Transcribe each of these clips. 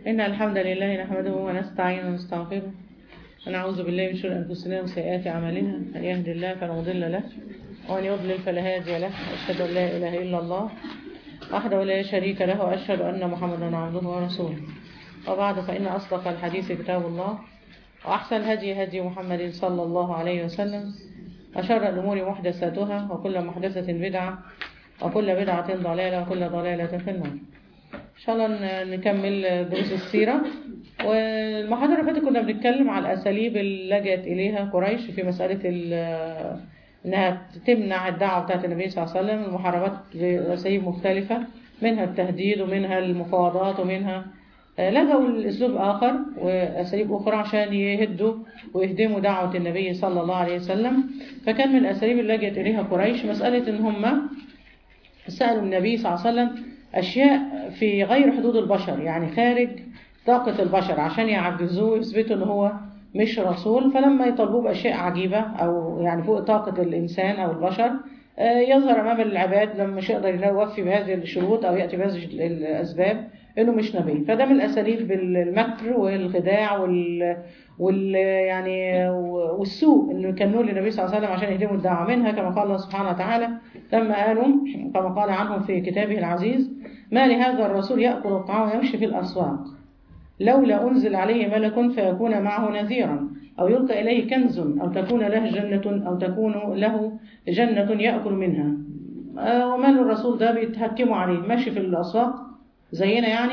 إن الحمد لله نحمده ونستعينه ونستغفره ونعوذ بالله من شرور أنفسنا وسيئات أعمالنا من يهد الله فلا مضل له ومن يضلل فلا هادي له وأشهد أن لا إله إلا الله وحده لا شريك له وأشهد أن محمدا عبده ورسوله وبعد فإن أصدق الحديث كتاب الله وأحسن الهدي هدي محمد صلى الله عليه وسلم وشر الأمور محدثاتها وكل محدثة بدعة وكل بدعة ضلالة وكل ضلالة في النار إن شاء الله نكمل دروس السيرة والمحاضرة اللي فاتت كنا بنتكلم على الأساليب اللي لجأت إليها قريش في مسألة إنها تمنع الدعوة بتاعت النبي صلى الله عليه وسلم المحاربات بأساليب مختلفة منها التهديد ومنها المفاوضات ومنها لجأوا لأسلوب آخر وأساليب أخرى عشان يهدوا ويهدموا دعوة النبي صلى الله عليه وسلم فكان من الأساليب اللي لجأت إليها قريش مسألة إن هم سألوا النبي صلى الله عليه وسلم أشياء في غير حدود البشر يعني خارج طاقة البشر عشان يعجزوه ويثبتوا إن هو مش رسول فلما يطلبوه بأشياء عجيبة أو يعني فوق طاقة الإنسان أو البشر يظهر أمام العباد لما مش يقدر يوفي بهذه الشروط أو يأتي بهذه الأسباب إنه مش نبي فده من أساليب المكر والخداع وال, وال يعني والسوء اللي كانوا للنبي صلى الله عليه وسلم عشان يهدموا الدعوة منها كما قال الله سبحانه وتعالى لما قالوا كما قال عنهم في كتابه العزيز ما لهذا الرسول يأكل الطعام ويمشي في الأسواق لولا أنزل عليه ملك فيكون معه نذيرا أو يلقى إليه كنز أو تكون له جنة أو تكون له جنة يأكل منها ومال الرسول ده بيتهكموا عليه ماشي في الأسواق زينا يعني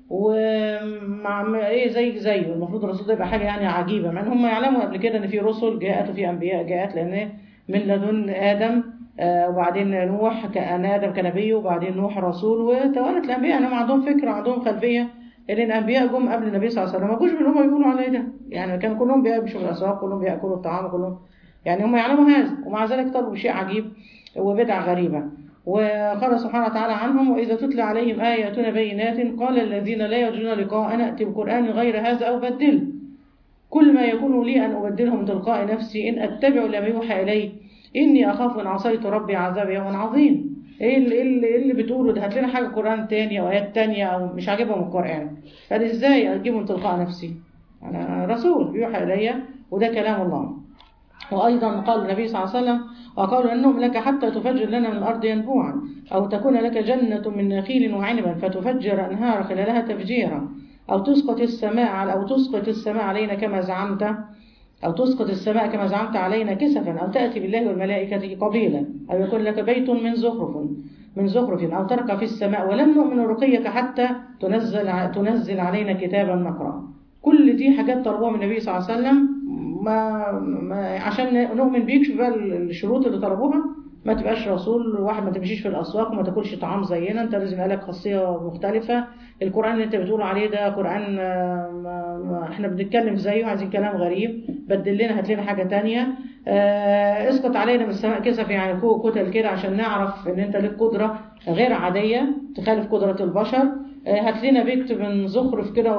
ومع ايه زي زيه المفروض الرسول ده يبقى حاجه يعني عجيبه مع ان هم يعلموا قبل كده ان في رسل جاءت وفي انبياء جاءت لان من لدن ادم آه وبعدين نوح كان ادم كنبي وبعدين نوح رسول وتوالت الانبياء انهم عندهم فكره عندهم خلفيه ان الانبياء جم قبل النبي صلى الله عليه وسلم ما جوش من هم يقولوا عليه ده يعني كانوا كلهم بيمشوا في الاسواق كلهم بياكلوا الطعام كلهم يعني هم يعلموا هذا ومع ذلك طلبوا شيء عجيب وبدعه غريبه وقال سبحانه وتعالى عنهم وإذا تتلى عليهم آياتنا بينات قال الذين لا يرجون لقاءنا أتي بقرآن غير هذا أو بدله كل ما يكون لي أن أبدله من تلقاء نفسي إن أتبع لما يوحى إلي إني أخاف إن عصيت ربي عذاب يوم عظيم إيه اللي, اللي, اللي بتقوله ده هات لنا حاجة قرآن تاني أو آيات تانية أو مش عاجبهم القرآن قال إزاي أجيبه من تلقاء نفسي أنا رسول يوحى إلي وده كلام الله وأيضا قال النبي صلى الله عليه وسلم وقالوا أنهم لك حتى تفجر لنا من الأرض ينبوعا أو تكون لك جنة من نخيل وعنبا فتفجر أنهار خلالها تفجيرا أو تسقط السماء على أو تسقط السماء علينا كما زعمت أو تسقط السماء كما زعمت علينا كسفا أو تأتي بالله والملائكة قبيلا أو يكون لك بيت من زخرف من زخرف أو ترقى في السماء ولم نؤمن رقيك حتى تنزل تنزل علينا كتابا نقرأ كل دي حاجات طلبوها من النبي صلى الله عليه وسلم ما, ما عشان نؤمن بيك شوف بقى الشروط اللي طلبوها ما تبقاش رسول واحد ما تمشيش في الاسواق وما تاكلش طعام زينا انت لازم يبقى لك خاصيه مختلفه القران اللي انت بتقول عليه ده قران ما ما احنا بنتكلم زيه عايزين كلام غريب بدل لنا هات لنا حاجه تانية اه اسقط علينا من السماء كسف يعني فوق كتل كده عشان نعرف ان انت لك قدره غير عاديه تخالف قدره البشر هات لنا بيت من زخرف كده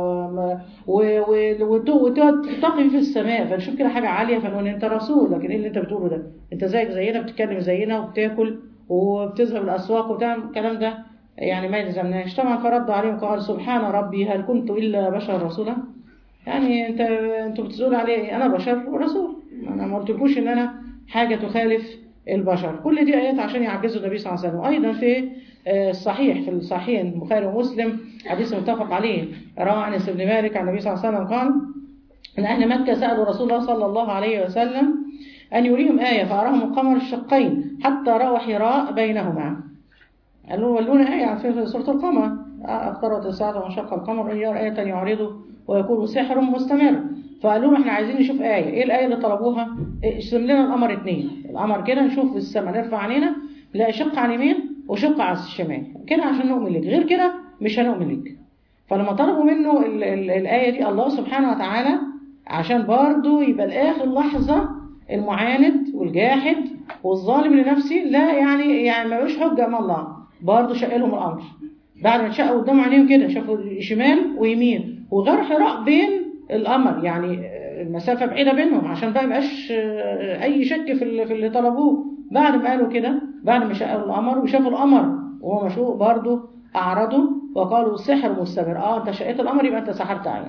وتقي في السماء فنشوف كده حاجه عاليه فنقول انت رسول لكن ايه اللي انت بتقوله ده انت زيك زينا بتتكلم زينا وبتاكل وبتذهب الاسواق وبتعمل الكلام ده يعني ما يلزمناش طبعا فرد عليهم قال سبحان ربي هل كنت الا بشر رسولا يعني انت انتوا بتقولوا عليه انا بشر ورسول انا ما قلتلكوش ان انا حاجه تخالف البشر كل دي آيات عشان يعجزوا النبي صلى الله عليه وسلم أيضا في الصحيح في الصحيح البخاري ومسلم حديث متفق عليه روى عن انس بن مالك عن النبي صلى الله عليه وسلم قال أن أهل مكة سألوا رسول الله صلى الله عليه وسلم أن يريهم آية فأراهم القمر الشقين حتى رأوا حراء بينهما قالوا ولونا آية في سورة القمر اقتربت الساعة وانشق القمر إن يرى آية يعرضه ويكون سحر مستمر فقالوا لهم احنا عايزين نشوف آية ايه الآية اللي طلبوها ارسم لنا القمر اتنين القمر كده نشوف في السماء نرفع عينينا نلاقي شق على اليمين وشق على الشمال كده عشان نؤمن لك غير كده مش هنؤمن لك فلما طلبوا منه ال ال الآية دي الله سبحانه وتعالى عشان برضه يبقى لآخر لحظة المعاند والجاحد والظالم لنفسه لا يعني يعني ما يبقاش حجة أمام الله برضه شق لهم الأمر بعد ما اتشقوا قدام عينيهم كده شافوا شمال ويمين وغير حراء بين القمر يعني المسافة بعيدة بينهم عشان بقى مبقاش أي شك في اللي, في اللي طلبوه بعد ما قالوا كده بعد ما شقوا القمر وشافوا القمر وهو مشوق برضه أعرضوا وقالوا سحر مستمر اه انت شقيت الأمر يبقى انت سحرت أعين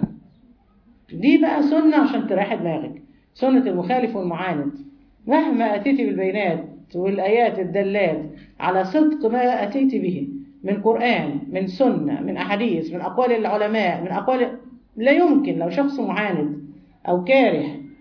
دي بقى سنة عشان تريح دماغك سنة المخالف والمعاند مهما أتيت بالبينات والآيات الدلات على صدق ما أتيت به من قرآن من سنة من أحاديث من أقوال العلماء من أقوال لا يمكن لو شخص معاند أو كاره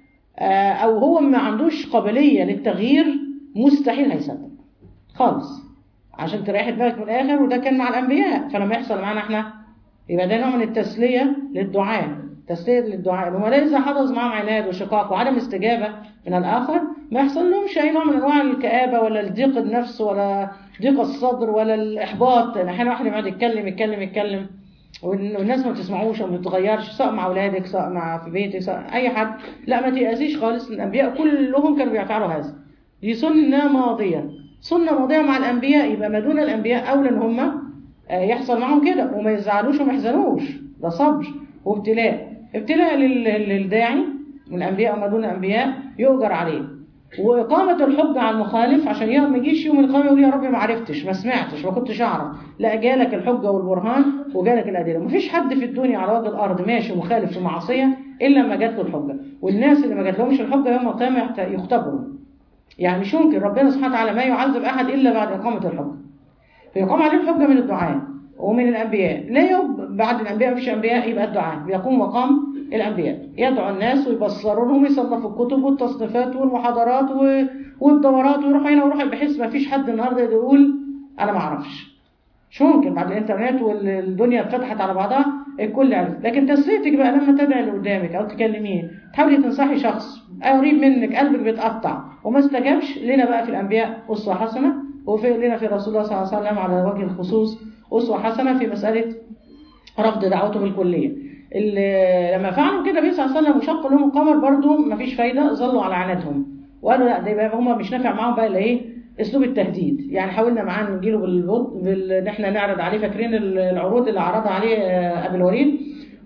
أو هو ما عندوش قابلية للتغيير مستحيل هيصدق خالص عشان تريح دماغك من الآخر وده كان مع الأنبياء فلما يحصل معانا احنا يبقى ده نوع من التسلية للدعاء تسلية للدعاء هم إذا حدث معاهم عناد وشقاق وعدم استجابة من الآخر ما يحصل لهمش أي نوع من أنواع الكآبة ولا الضيق النفس ولا ضيق الصدر ولا الإحباط يعني أحيانا واحد يقعد يتكلم يتكلم يتكلم والناس ما بتسمعوش او ما بتتغيرش سواء مع اولادك سواء مع في بيتك سواء اي حد لا ما تيأسيش خالص الانبياء كلهم كانوا بيفعلوا هذا دي سنه ماضيه سنه ماضيه مع الانبياء يبقى ما دون الانبياء اولى ان هم يحصل معاهم كده وما يزعلوش وما يحزنوش ده صبر وابتلاء ابتلاء للداعي من الانبياء وما دون الانبياء يؤجر عليه وإقامة الحجة على المخالف عشان يوم ما يجيش يوم القيامة يقول يا رب ما عرفتش ما سمعتش ما كنتش أعرف لا جالك الحجة والبرهان وجالك الأدلة مفيش حد في الدنيا على وجه الأرض ماشي مخالف في معصية إلا لما جات له الحجة والناس اللي ما جات لهمش الحجة يوم القيامة يختبروا يعني مش ممكن ربنا سبحانه وتعالى ما يعذب أحد إلا بعد إقامة الحجة فيقام عليه الحجة من الدعاء ومن الأنبياء لا يوم بعد الأنبياء مفيش أنبياء يبقى الدعاء بيقوم مقام الأنبياء يدعو الناس ويبصروا لهم يصنفوا الكتب والتصنيفات والمحاضرات والدورات ويروحوا هنا ويروحوا بحيث ما فيش حد النهارده يقول أنا ما أعرفش مش ممكن بعد الإنترنت والدنيا اتفتحت على بعضها الكل عرف لكن تسليتك بقى لما تدعي اللي قدامك أو تكلميه تحاولي تنصحي شخص قريب منك قلبك بيتقطع وما استجابش لنا بقى في الأنبياء أسوة حسنة وفي لنا في رسول الله صلى الله عليه وسلم على وجه الخصوص أسوة حسنة في مسألة رفض دعوته بالكلية لما فعلوا كده النبي صلى الله عليه وسلم وشق لهم القمر برضو مفيش فايدة ظلوا على عنادهم وقالوا لا ده يبقى هم مش نافع معاهم بقى الا ايه اسلوب التهديد يعني حاولنا معاه نجيله بالبطء بال... ان احنا نعرض عليه فاكرين العروض اللي عرضها عليه ابو الوليد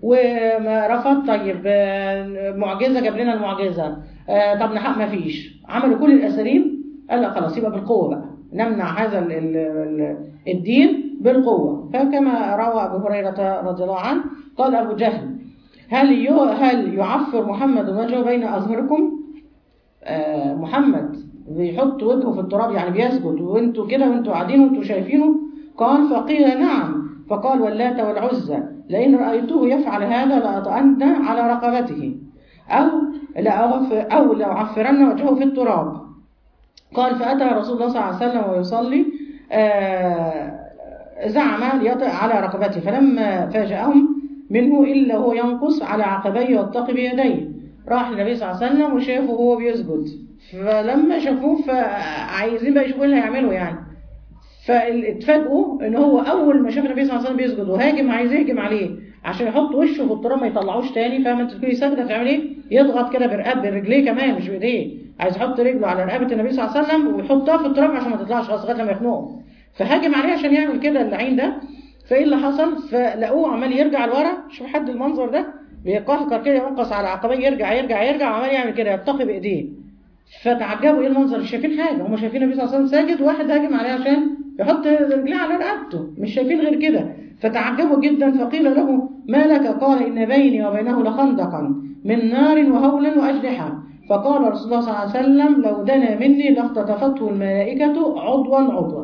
وما رفض طيب معجزه جاب لنا المعجزه طب نحق ما فيش عملوا كل الاساليب قال لا خلاص يبقى بالقوه بقى نمنع هذا ال ال ال الدين بالقوة فكما روى أبو هريرة رضي الله عنه قال أبو جهل هل هل يعفر محمد وجهه بين أظهركم آه محمد بيحط وجهه في التراب يعني بيسجد وانتوا كده وانتوا قاعدين وانتوا شايفينه قال فقيل نعم فقال واللات والعزى لئن رأيته يفعل هذا لأطأن على رقبته أو أو لأعفرن وجهه في التراب قال فأتى رسول الله صلى الله عليه وسلم ويصلي آه زعم ليطئ على رقبته فلما فاجأهم منه إلا هو ينقص على عقبيه واتقي بيديه راح النبي صلى الله عليه وسلم وشافه وهو بيسجد فلما شافوه فعايزين بقى يشوفوا اللي هيعملوا يعني فاتفاجئوا ان هو اول ما شاف النبي صلى الله عليه وسلم بيسجد وهاجم عايز يهجم عليه عشان يحط وشه في التراب ما يطلعوش تاني فاهم انت تكوني ساجده تعمل ايه؟ يضغط كده برقاب برجليه كمان مش بايديه عايز يحط رجله على رقبه النبي صلى الله عليه وسلم ويحطها في التراب عشان ما تطلعش خلاص لغايه لما يخنقه فهاجم عليه عشان يعمل كده اللعين ده فايه اللي حصل فلقوه عمال يرجع لورا شوف حد المنظر ده بيقهقر كده ينقص على عقبيه يرجع يرجع يرجع وعمال يعمل كده يتقي بايديه فتعجبوا ايه المنظر مش شايفين حاجه هم شايفين النبي صلى الله عليه وسلم ساجد واحد هاجم عليه عشان يحط رجليه على رقبته مش شايفين غير كده فتعجبوا جدا فقيل له ما لك قال ان بيني وبينه لخندقا من نار وهولا واجنحه فقال رسول الله صلى الله عليه وسلم لو دنا مني لاختطفته الملائكه عضوا عضوا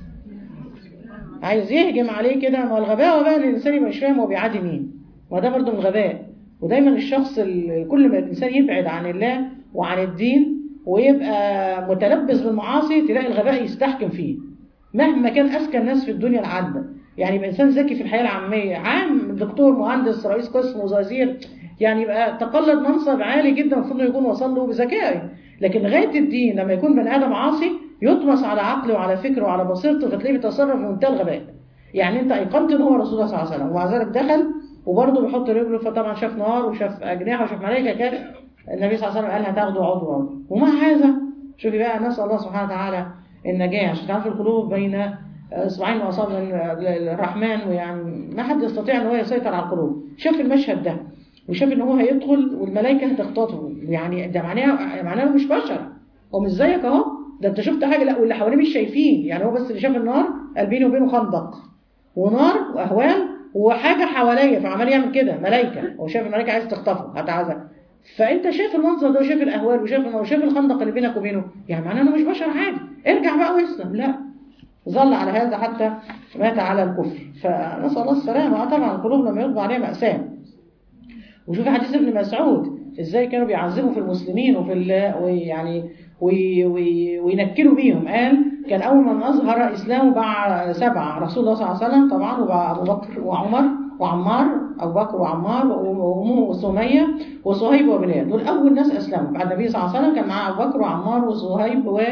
عايز يهجم عليه كده ما الغباء بقى الانسان يبقى مش فاهم هو بيعادي مين وده برضه من الغباء ودايما الشخص كل ما الانسان يبعد عن الله وعن الدين ويبقى متلبس بالمعاصي تلاقي الغباء يستحكم فيه مهما كان اذكى الناس في الدنيا العامه يعني يبقى انسان ذكي في الحياه العاميه عام دكتور مهندس رئيس قسم وزير يعني يبقى تقلد منصب عالي جدا المفروض يكون وصل له بذكائه لكن غايه الدين لما يكون بني ادم عاصي يطمس على عقله وعلى فكره وعلى بصيرته فتلاقيه بيتصرف بمنتهى الغباء يعني انت ايقنت ان هو رسول الله صلى الله عليه وسلم ومع ذلك دخل وبرضه بيحط رجله فطبعا شاف نار وشاف اجنحه وشاف ملائكه كده النبي صلى الله عليه وسلم قال هتاخدوا عضو عضو ومع هذا شوفي بقى نسال الله سبحانه وتعالى النجاه عشان تعرف القلوب بين اصبعين واصابع الرحمن ويعني ما حد يستطيع ان هو يسيطر على القلوب شاف المشهد ده وشاف ان هو هيدخل والملائكه هتخططه يعني ده معناه معناه مش بشر هو مش زيك اهو ده انت شفت حاجه لا واللي حواليه مش شايفين يعني هو بس اللي شاف النار قال بيني وبينه خندق ونار واهوال وحاجه حواليا فعمال يعمل كده ملائكه هو شايف الملائكه عايز تخطفه هتعذب فانت شايف المنظر ده وشايف الاهوال وشايف وشايف الخندق اللي بينك وبينه يعني معناه انه مش بشر عادي ارجع بقى واسلم لا ظل على هذا حتى مات على الكفر فنسال الله السلامه طبعا القلوب لما يطبع عليها ماساه وشوف حديث ابن مسعود ازاي كانوا بيعذبوا في المسلمين وفي ويعني وي وي وينكلوا بيهم قال كان اول من اظهر اسلامه باع سبعه رسول الله صلى الله عليه وسلم طبعا وباع ابو بكر وعمر وعمار ابو بكر وعمار وامه وسميه وصهيب وبلال دول اول ناس اسلموا بعد النبي صلى الله عليه وسلم كان معاه ابو بكر وعمار وصهيب و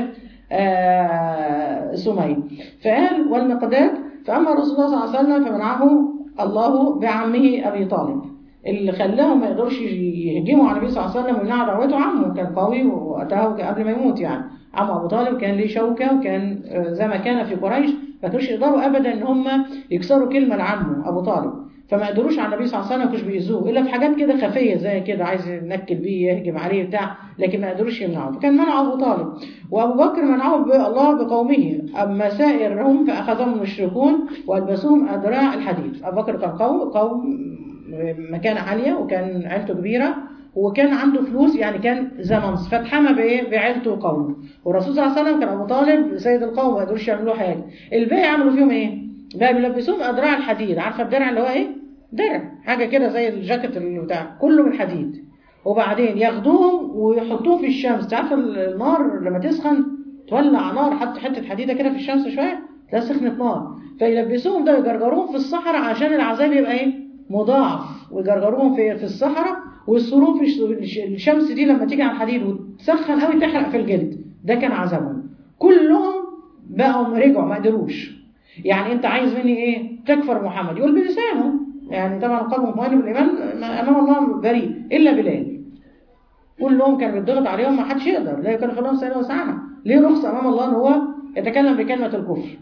سميه فقال والمقداد فاما رسول الله صلى الله عليه وسلم فمنعه الله بعمه ابي طالب اللي خلاهم ما يقدرش يهجموا على النبي صلى الله عليه وسلم ويمنعوا دعوته عمه كان قوي وقتها قبل ما يموت يعني عمه ابو طالب كان ليه شوكه وكان زي ما كان في قريش ما كانوش يقدروا ابدا ان هم يكسروا كلمه لعمه ابو طالب فما قدروش على النبي صلى الله عليه وسلم ما كانوش بيأذوه الا في حاجات كده خفيه زي كده عايز ينكل بيه يهجم عليه بتاع لكن ما قدروش يمنعوه فكان منع ابو طالب وابو بكر منعه الله بقومه اما سائرهم فاخذهم المشركون والبسوهم ادراع الحديد ابو بكر كان قوم قوم مكانة عالية وكان عيلته كبيرة وكان عنده فلوس يعني كان زمن فاتحمى بايه بعيلته وقومه والرسول صلى الله عليه وسلم كان ابو طالب سيد القوم ما قدروش يعملوا حاجه الباقي عملوا فيهم ايه بقى بيلبسوهم ادراع الحديد عارفه الدرع اللي هو ايه درع حاجه كده زي الجاكيت اللي بتاع كله من حديد وبعدين ياخدوهم ويحطوهم في الشمس عارفه النار لما تسخن تولع نار حط حته حديده كده في الشمس شويه تلاقي سخنت نار فيلبسوهم ده ويجرجروهم في الصحراء عشان العذاب يبقى ايه مضاعف ويجرجروهم في في الصحراء ويصروهم في الشمس دي لما تيجي على الحديد وتسخن قوي تحرق في الجلد ده كان عذابهم كلهم بقوا رجعوا ما قدروش يعني انت عايز مني ايه تكفر محمد يقول بلسانه يعني طبعا قلب مطمئن بالايمان امام الله بريء الا بلال كلهم كان بيتضغط عليهم ما حدش يقدر لا يكلف الله سنه وسعها ليه رخصه امام الله ان هو يتكلم بكلمه الكفر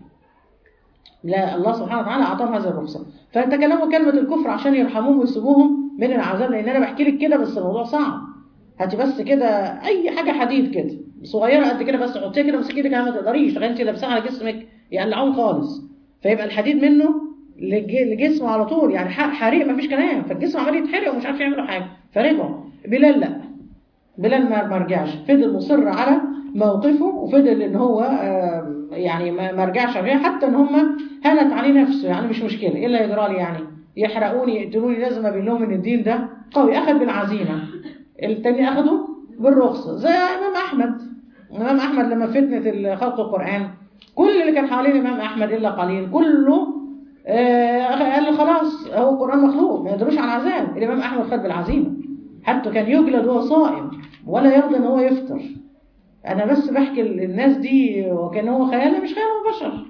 لا الله سبحانه وتعالى اعطاهم هذه الرخصه فتكلموا كلمه الكفر عشان يرحموهم ويسيبوهم من العذاب لان انا بحكي لك كده بس الموضوع صعب هاتي بس كده اي حاجه حديد كده صغيره قد كده بس حطيها كده بس ايدك ما تقدريش تخيل انت لابساها على جسمك يقلعوهم خالص فيبقى الحديد منه لجسمه على طول يعني حريق ما فيش كلام فالجسم عمال يتحرق ومش عارف يعملوا حاجه فرجعوا بلال لا بلال ما رجعش فضل مصر على موقفه وفضل ان هو يعني ما رجعش عليه حتى ان هم هانت عليه نفسه يعني مش مشكله ايه اللي يجرى لي يعني يحرقوني يقتلوني لازم ابين لهم ان الدين ده قوي اخذ بالعزيمه التاني اخده بالرخصه زي امام احمد امام احمد لما فتنه خلق القران كل اللي كان حوالين الامام احمد الا قليل كله آه قال خلاص هو القران مخلوق ما يقدروش على العذاب الامام احمد خد بالعزيمه حتى كان يجلد وهو صائم ولا يرضى ان هو يفطر انا بس بحكي للناس دي وكان هو خيال مش خيال بشر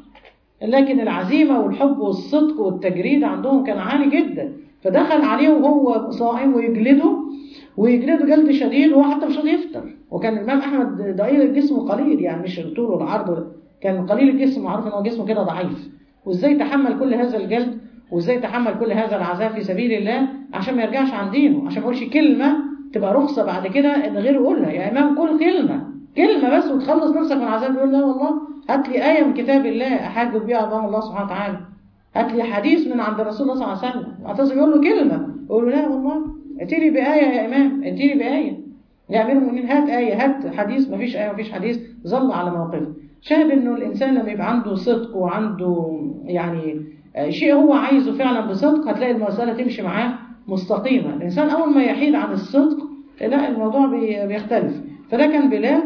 لكن العزيمه والحب والصدق والتجريد عندهم كان عالي جدا فدخل عليه وهو صائم ويجلده ويجلده جلد شديد وهو حتى مش راضي يفطر وكان الامام احمد ضئيل الجسم قليل يعني مش الطول والعرض كان قليل الجسم معروف ان هو جسمه كده ضعيف وازاي تحمل كل هذا الجلد وازاي تحمل كل هذا العذاب في سبيل الله عشان ما يرجعش عن دينه عشان ما يقولش كلمه تبقى رخصه بعد كده ان غيره يقولها يا امام كل كلمه كلمه بس وتخلص نفسك من العذاب يقول لا والله هات لي ايه من كتاب الله احاجب بيها امام الله سبحانه وتعالى هات لي حديث من عند رسول الله صلى الله عليه وسلم اعتصم يقول له كلمه يقول له لا والله اتيني بايه يا امام اتيني بايه يا امير المؤمنين هات ايه هات حديث مفيش ايه مفيش حديث ظل على موقفه شاهد انه الانسان لما يبقى عنده صدق وعنده يعني شيء هو عايزه فعلا بصدق هتلاقي المساله تمشي معاه مستقيمه الانسان اول ما يحيد عن الصدق لا الموضوع بيختلف فده كان بلال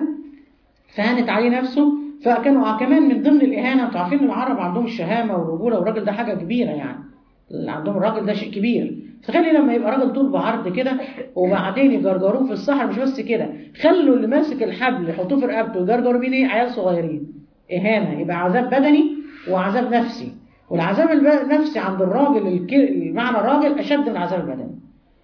فهانت عليه نفسه فكانوا كمان من ضمن الاهانه انتوا عارفين العرب عندهم الشهامه والرجوله والراجل ده حاجه كبيره يعني عندهم الراجل ده شيء كبير تخيلي لما يبقى راجل طول بعرض كده وبعدين يجرجروه في الصحراء مش بس كده خلوا اللي ماسك الحبل يحطوه في رقبته ويجرجروا بيه ايه عيال صغيرين اهانه يبقى عذاب بدني وعذاب نفسي والعذاب النفسي عند الراجل الكر... معنى الراجل اشد من العذاب البدني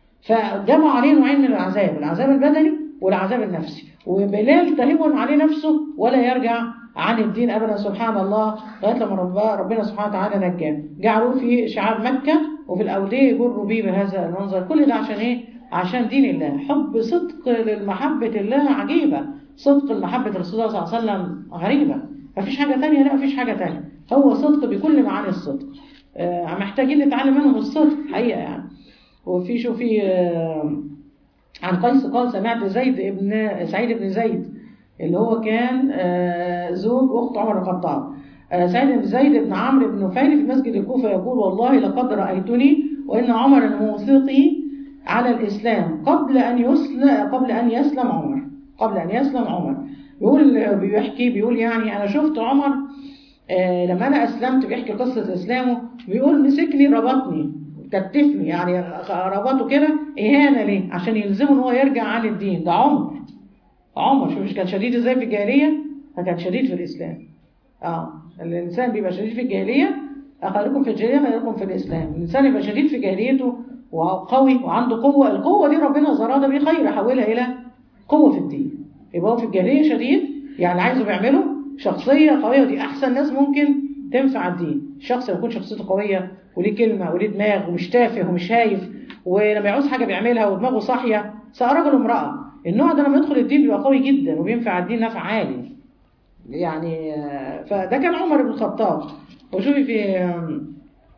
فجمعوا عليه نوعين من العذاب العذاب البدني والعذاب النفسي وبلال تهون عليه نفسه ولا يرجع عن الدين ابدا سبحان الله لغايه لما ربنا سبحانه وتعالى نجاه جعلوه في شعاب مكه وفي الاوديه يجروا بيه بهذا المنظر كل ده عشان ايه عشان دين الله حب صدق للمحبه الله عجيبه صدق المحبه رسول الله صلى الله عليه وسلم غريبه مفيش حاجه ثانيه لا مفيش حاجه ثانيه هو صدق بكل معاني الصدق آه، محتاجين نتعلم منهم الصدق حقيقة يعني وفي شو في آه، عن قيس قال سمعت زيد ابن سعيد بن زيد اللي هو كان آه، زوج أخت عمر بن الخطاب آه، سعيد بن زيد بن عمرو بن نفيل في مسجد الكوفة يقول والله لقد رأيتني وإن عمر الموثقي على الإسلام قبل أن يسلم قبل أن يسلم عمر قبل أن يسلم عمر بيقول بيحكي بيقول يعني أنا شفت عمر آه، لما أنا أسلمت بيحكي قصة إسلامه بيقول مسكني ربطني كتفني يعني ربطه كده إهانة ليه عشان يلزمه إن هو يرجع عن الدين ده عمر عمر شوف مش كان شديد ازاي في الجاهلية فكان شديد في الإسلام اه الإنسان بيبقى شديد في الجاهلية خيركم في الجاهلية خيركم في الإسلام الإنسان يبقى شديد في جاهليته وقوي وعنده قوة القوة دي ربنا زرادة بيه خير يحولها إلى قوة في الدين يبقى هو في الجاهلية شديد يعني عايزه بيعمله شخصية قوية ودي أحسن ناس ممكن تنفع الدين الشخص يكون شخصيته قوية وليه كلمة وليه دماغ ومش تافه ومش هايف ولما يعوز حاجة بيعملها ودماغه صاحية سواء رجل وامرأة النوع ده لما يدخل الدين بيبقى قوي جدا وبينفع الدين نفع عالي يعني آه، فده كان عمر بن الخطاب وشوفي في آم،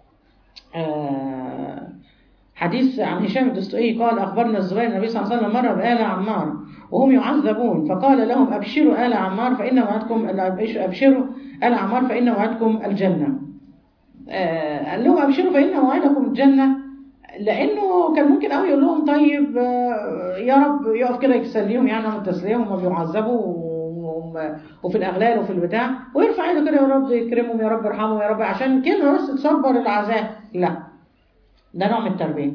آه، حديث عن هشام الدستوائي قال أخبرنا الزبير النبي صلى الله عليه وسلم مر بآل عمار وهم يعذبون فقال لهم أبشروا آل عمار فإن وعدكم أبشروا آل عمار فإن وعدكم الجنة آه، قال لهم أبشروا فإن موعدكم الجنة لأنه كان ممكن قوي يقول لهم طيب آه، يا رب يقف كده يسليهم يعني من التسلية هم بيعذبوا وهم- وفي الأغلال وفي البتاع ويرفع ايده كده يا رب يكرمهم يا رب يرحمهم يا رب عشان كلمة بس تصبر العذاب لا ده نوع من التربية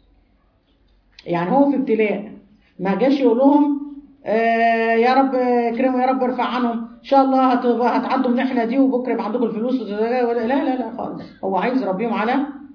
يعني هو في ابتلاء ما جاش يقول لهم آه يا رب اكرموا يا رب ارفع عنهم ان شاء الله هتبقى هتعدوا المحنه دي وبكره يبقى عندكم الفلوس وت- لا لا لا لا خالص هو عايز يربيهم على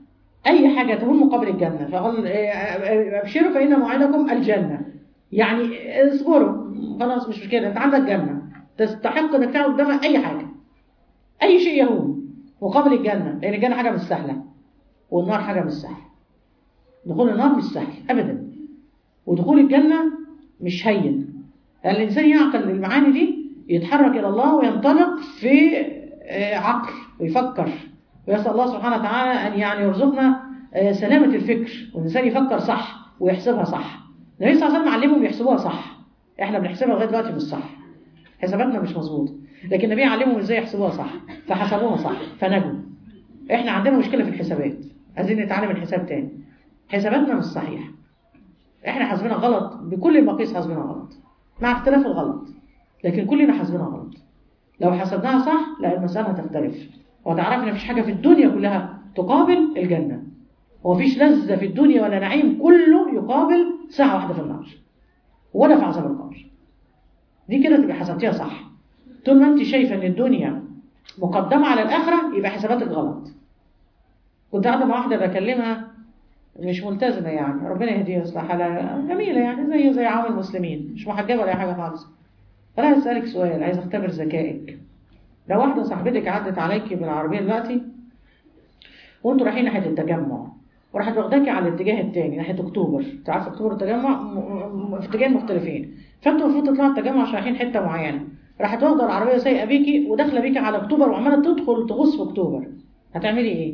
اي حاجه تكون مقابل الجنه فقال آه، ابشروا فان موعدكم الجنه يعني اصبروا خلاص مش مشكله انت عندك جنه تستحق انك تعمل قدامها اي حاجه اي شيء يهون مقابل الجنه لان الجنه حاجه مش سهله والنار حاجه مش سهله دخول النار مش سهل ابدا ودخول الجنه مش هين لان الانسان يعقل المعاني دي يتحرك الى الله وينطلق في آه، عقل ويفكر ويسال الله سبحانه وتعالى ان يعني يرزقنا آه، سلامه الفكر والانسان يفكر صح ويحسبها صح النبي صلى الله عليه وسلم علمهم يحسبوها صح احنا بنحسبها لغايه دلوقتي مش صح حساباتنا مش مظبوطه لكن النبي علمهم ازاي يحسبوها صح فحسبوها صح فنجوا احنا عندنا مشكله في الحسابات عايزين نتعلم الحساب تاني حساباتنا مش صحيحه احنا حاسبينها غلط بكل المقاييس حاسبينها غلط مع اختلاف الغلط لكن كلنا حاسبينها غلط لو حسبناها صح لا المسألة هتختلف وتعرف ان مفيش حاجة في الدنيا كلها تقابل الجنة ومفيش لذة في الدنيا ولا نعيم كله يقابل ساعة واحدة في النار ولا في عذاب القبر دي كده تبقى حسبتيها صح طول ما انت شايفة ان الدنيا مقدمة على الآخرة يبقى حساباتك غلط كنت قاعدة مع واحدة بكلمها مش ملتزمة يعني ربنا يهديها ويصلح حالها جميلة يعني زي زي عام المسلمين مش محجبة ولا أي حاجة خالص أنا عايز أسألك سؤال عايز أختبر ذكائك لو واحدة صاحبتك عدت عليكي بالعربية دلوقتي وانتوا رايحين ناحية التجمع وراحت واخداكي على الاتجاه التاني ناحية أكتوبر أنت عارف أكتوبر والتجمع م- م- في اتجاهين مختلفين فأنتوا المفروض تطلعوا التجمع عشان رايحين حتة معينة راحت واخدة العربية سايقة بيكي وداخلة بيكي على أكتوبر وعمالة تدخل تغص في أكتوبر هتعملي إيه؟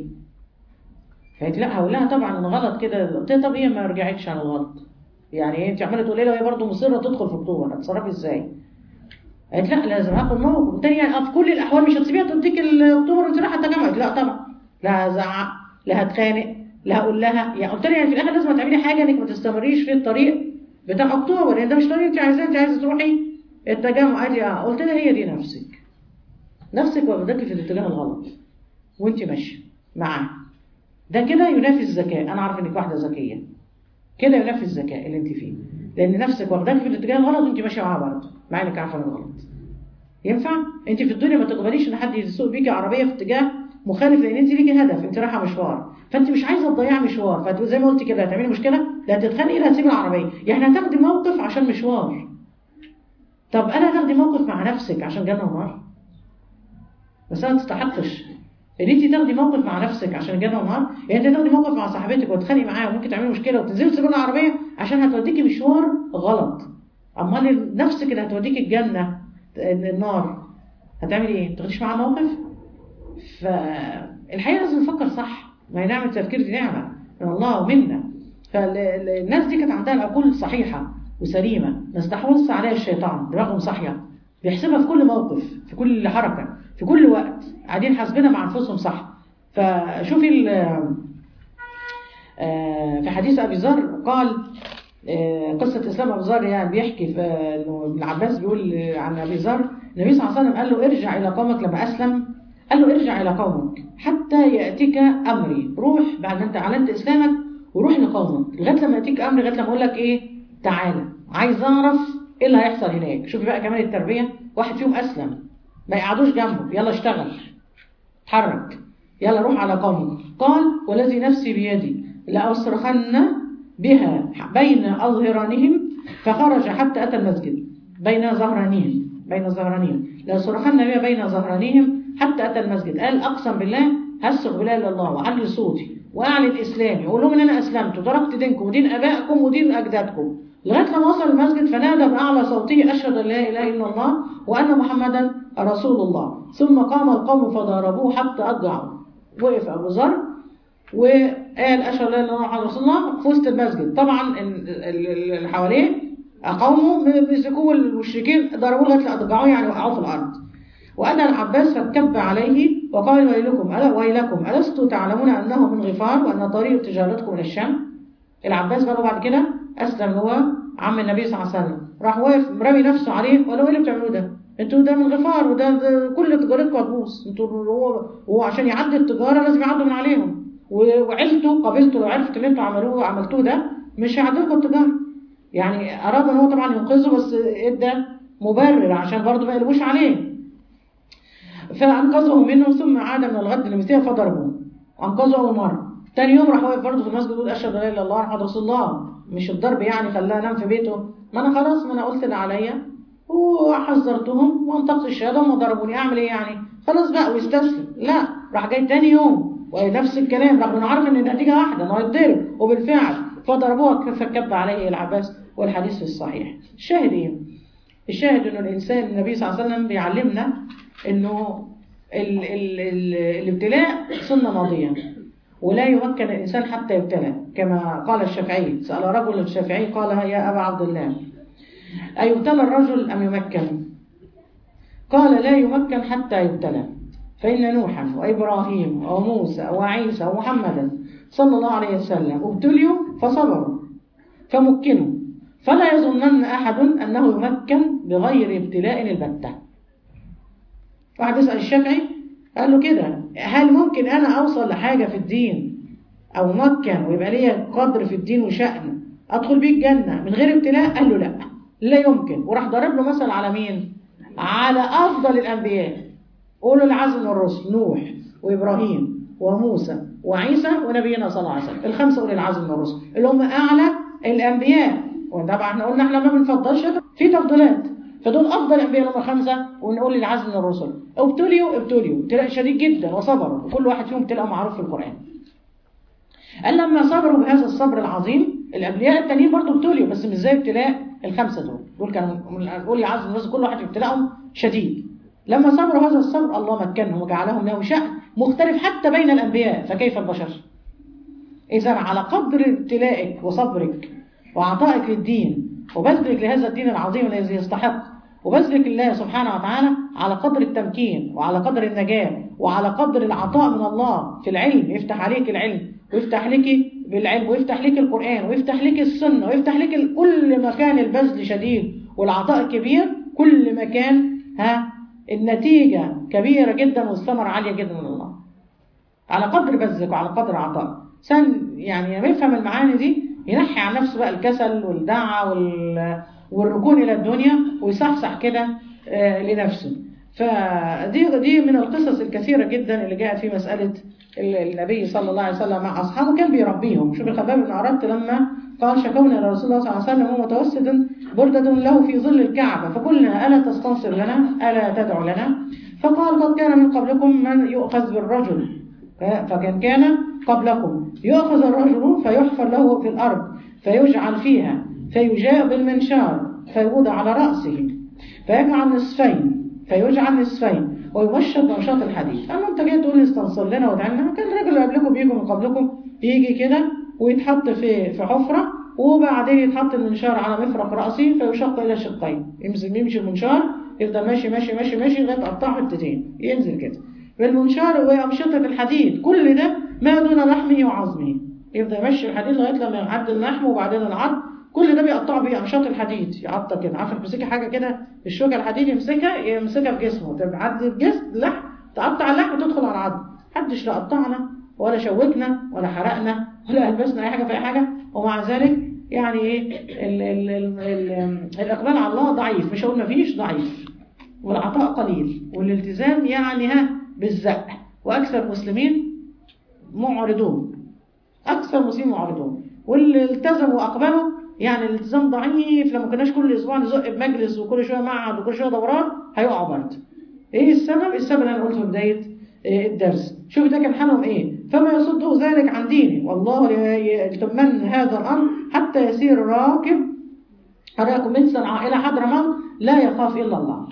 فقالت لا هقول لها طبعا غلط كده قلت لها طب هي ما رجعتش عن الغلط يعني ايه انت عماله تقولي لها وهي برضه مصره تدخل في اكتوبر هتصرفي ازاي؟ قالت لا لازم اخد موقف والتاني يعني في كل الاحوال مش هتسيبيها تديك اكتوبر وانت رايحه التجمع قالت لا طبعا لا هزعق لا هتخانق لا هقول لها يعني قلت لها يعني في الاخر لازم تعملي حاجه انك ما تستمريش في الطريق بتاع اكتوبر لان ده مش طريق انت عايزاه انت عايزه تروحي التجمع قالت لي اه قلت لها هي دي نفسك نفسك واخداكي في الاتجاه الغلط وانت ماشيه معاه ده كده ينافي الذكاء انا عارف انك واحده ذكيه كده ينافي الذكاء اللي انت فيه لان نفسك واخداك في الاتجاه الغلط وانت ماشيه معاها برضه مع انك عارفه انه غلط ينفع انت في الدنيا ما تقبليش ان حد يسوق بيكي عربيه في اتجاه مخالف لان انت ليكي هدف انت رايحه مشوار فانت مش عايزه تضيعي مشوار فزي ما قلت كده هتعملي مشكله لا هتتخانقي لا هتسيبي العربيه يعني هتاخدي موقف عشان مشوار طب انا هاخدي موقف مع نفسك عشان جنه ونار بس انا ما تستحقش ان انت تاخدي موقف مع نفسك عشان الجنه والنار يعني انت تاخدي موقف مع صاحبتك وتتخانقي معاها وممكن تعملي مشكله وتنزلي تسيبي العربيه عشان هتوديكي مشوار غلط امال نفسك اللي هتوديكي الجنه النار هتعملي ايه؟ ما تاخديش معاها موقف فالحقيقه لازم نفكر صح ما هي نعمة التفكير دي نعمة من الله ومنا فالناس دي كانت عندها العقول صحيحة وسليمة ما استحوذش عليها الشيطان دماغهم صاحية بيحسبها في كل موقف في كل حركة في كل وقت قاعدين حاسبينها مع أنفسهم صح فشوفي في حديث أبي ذر قال قصة إسلام أبو ذر يعني بيحكي إنه ابن عباس بيقول عن أبي ذر النبي صلى الله عليه وسلم قال له ارجع إلى قومك لما أسلم قال له ارجع إلى قومك حتى يأتيك أمري روح بعد ما أنت أعلنت إسلامك وروح لقومك لغاية لما يأتيك أمري لغاية لما أقول لك إيه تعالى عايز أعرف إيه اللي هيحصل هناك شوفي بقى كمان التربية واحد فيهم أسلم ما يقعدوش جنبه يلا اشتغل اتحرك يلا روح على قومك قال والذي نفسي بيدي لأصرخن بها بين أظهرانهم فخرج حتى أتى المسجد بين ظهرانهم بين ظهرانهم لأصرخن بها بين ظهرانهم حتى أتى المسجد قال أقسم بالله هسق بلا إلا الله وعلي صوتي وأعلن إسلامي وأقول لهم إن أنا أسلمت وتركت دينكم ودين أبائكم ودين أجدادكم لغاية لما وصل المسجد فنادى بأعلى صوته أشهد أن لا إله إلا الله وأن محمدا رسول الله ثم قام القوم فضربوه حتى أضجعوا وقف أبو ذر وقال أشهد أن لا إله إلا الله رسول الله في وسط المسجد طبعا اللي حواليه قومه مسكوه المشركين ضربوه لغاية أضجعوه يعني وقعوه في الأرض وأتى العباس فكب عليه وقال ويلكم ألا ويلكم ألستم تعلمون أنه من غفار وأن طريق تجارتكم من الشام العباس بقى بعد كده أسلم هو عم النبي صلى الله عليه وسلم راح واقف رمي نفسه عليه ولا ايه اللي بتعملوه ده انتوا ده من غفار وده ده كل تجارتكم هتبوظ انتوا هو هو عشان يعدي التجاره لازم يعدوا من عليهم وعيلته قبيلته لو عرفت اللي انتوا عملوه عملتوه ده مش هيعدوا لكم التجاره يعني اراد ان هو طبعا ينقذه بس ادى مبرر عشان برضه ما يقلبوش عليه فانقذه منه ثم عاد من الغد لمثله فضربوه انقذه اول مره تاني يوم راح واقف برضه في المسجد يقول اشهد ان لا اله الا الله محمد رسول الله مش الضرب يعني خلاه نام في بيته ما انا خلاص ما انا قلت اللي عليا وحذرتهم وانطقت الشهاده وما ضربوني اعمل ايه يعني خلاص بقى ويستسلم لا راح جاي تاني يوم ونفس الكلام رغم انه عارف ان النتيجه واحده انه هيتضرب وبالفعل فضربوه فكب عليه العباس والحديث في الصحيح الشاهد ايه الشاهد انه الانسان النبي صلى الله عليه وسلم بيعلمنا انه ال ال ال الابتلاء سنه ماضيه ولا يمكن الإنسان حتى يبتلى كما قال الشافعي سأل رجل الشافعي قال يا أبا عبد الله أيبتلى الرجل أم يمكن قال لا يمكن حتى يبتلى فإن نوحا وإبراهيم وموسى وعيسى ومحمدا صلى الله عليه وسلم ابتليوا فصبروا فمكنوا فلا يظنن أحد أنه يمكن بغير ابتلاء البتة واحد يسأل الشافعي قال له كده هل ممكن أنا أوصل لحاجة في الدين أو مكن ويبقى ليا قدر في الدين وشأن أدخل بيه الجنة من غير ابتلاء قال له لا لا يمكن وراح ضرب له مثل على مين على أفضل الأنبياء قولوا العزم والرسل نوح وإبراهيم وموسى وعيسى ونبينا صلى الله عليه وسلم الخمسة أولي العزم والرسل اللي هم أعلى الأنبياء وطبعا احنا قلنا احنا ما بنفضلش في تفضيلات فدول افضل الانبياء هم خمسه ونقول العزم من الرسل ابتليوا ابتليوا ابتلاء شديد جدا وصبروا وكل واحد فيهم ابتلاء معروف في القران قال لما صبروا بهذا الصبر العظيم الانبياء التانيين برضه ابتليوا بس مش زي ابتلاء الخمسه دول دول كانوا نقول العزم من الرسل كل واحد في ابتلاءهم شديد لما صبروا هذا الصبر الله مكنهم وجعلهم له شأن مختلف حتى بين الانبياء فكيف البشر اذا على قدر ابتلائك وصبرك وعطائك للدين وبذلك لهذا الدين العظيم الذي يستحق وبذلك الله سبحانه وتعالى على قدر التمكين وعلى قدر النجاة وعلى قدر العطاء من الله في العلم يفتح عليك العلم ويفتح لك بالعلم ويفتح لك القرآن ويفتح لك السنة ويفتح لك كل ما كان البذل شديد والعطاء كبير كل ما كان ها النتيجة كبيرة جدا والثمرة عالية جدا من الله على قدر بذلك وعلى قدر عطاء سن يعني لما يفهم المعاني دي ينحي عن نفسه بقى الكسل والدعة وال... والركون إلى الدنيا ويصحصح كده لنفسه فدي دي من القصص الكثيرة جدا اللي جاءت في مسألة النبي صلى الله عليه وسلم مع أصحابه كان بيربيهم شوف الخباب بن أردت لما قال شكونا إلى رسول الله صلى الله عليه وسلم وهو متوسد بردة له في ظل الكعبة فقلنا ألا تستنصر لنا ألا تدعو لنا فقال قد كان من قبلكم من يؤخذ بالرجل فكان كان قبلكم يؤخذ الرجل فيحفر له في الأرض فيجعل فيها فيجاء بالمنشار فيوضع على رأسه فيجعل نصفين فيجعل نصفين ويمشط بمشاط الحديد اما انت جاي تقول لي استنصر لنا وادعي لنا كان الراجل اللي قبلكم بيجوا من قبلكم يجي كده ويتحط في في حفره وبعدين يتحط المنشار على مفرق راسي فيشق الى شقين يمسك يمشي المنشار يفضل ماشي ماشي ماشي ماشي لغايه قطع حتتين ينزل كده بالمنشار وامشطه الحديد كل ده ما دون لحمه وعظمه يفضل يمشي الحديد لغايه لما يعدي اللحم وبعدين العظم كل ده بيقطعه بأمشاط الحديد يقطع كده عارفه تمسكي حاجه كده الشوكه الحديد يمسكها يمسكها في جسمه تعدي الجسم اللحم تقطع اللحم وتدخل على العظم محدش لا قطعنا ولا شوكنا ولا حرقنا ولا البسنا اي حاجه في اي حاجه ومع ذلك يعني ايه ال ال ال ال الاقبال على الله ضعيف مش هقول مفيش ضعيف والعطاء قليل والالتزام يعني ها بالزق واكثر المسلمين معرضون اكثر المسلمين معرضون واللي التزموا واقبلوا يعني الالتزام ضعيف لما كناش كل اسبوع نزق بمجلس وكل شويه معهد وكل شويه دوران هيقعوا برضه. ايه السبب؟ السبب اللي انا قلته في بدايه الدرس. شوف ده كان حالهم ايه؟ فما يصده ذلك عن دينه والله يتمن هذا الامر حتى يسير راكب أراكم من صنعاء إلى حضرموت لا يخاف إلا الله.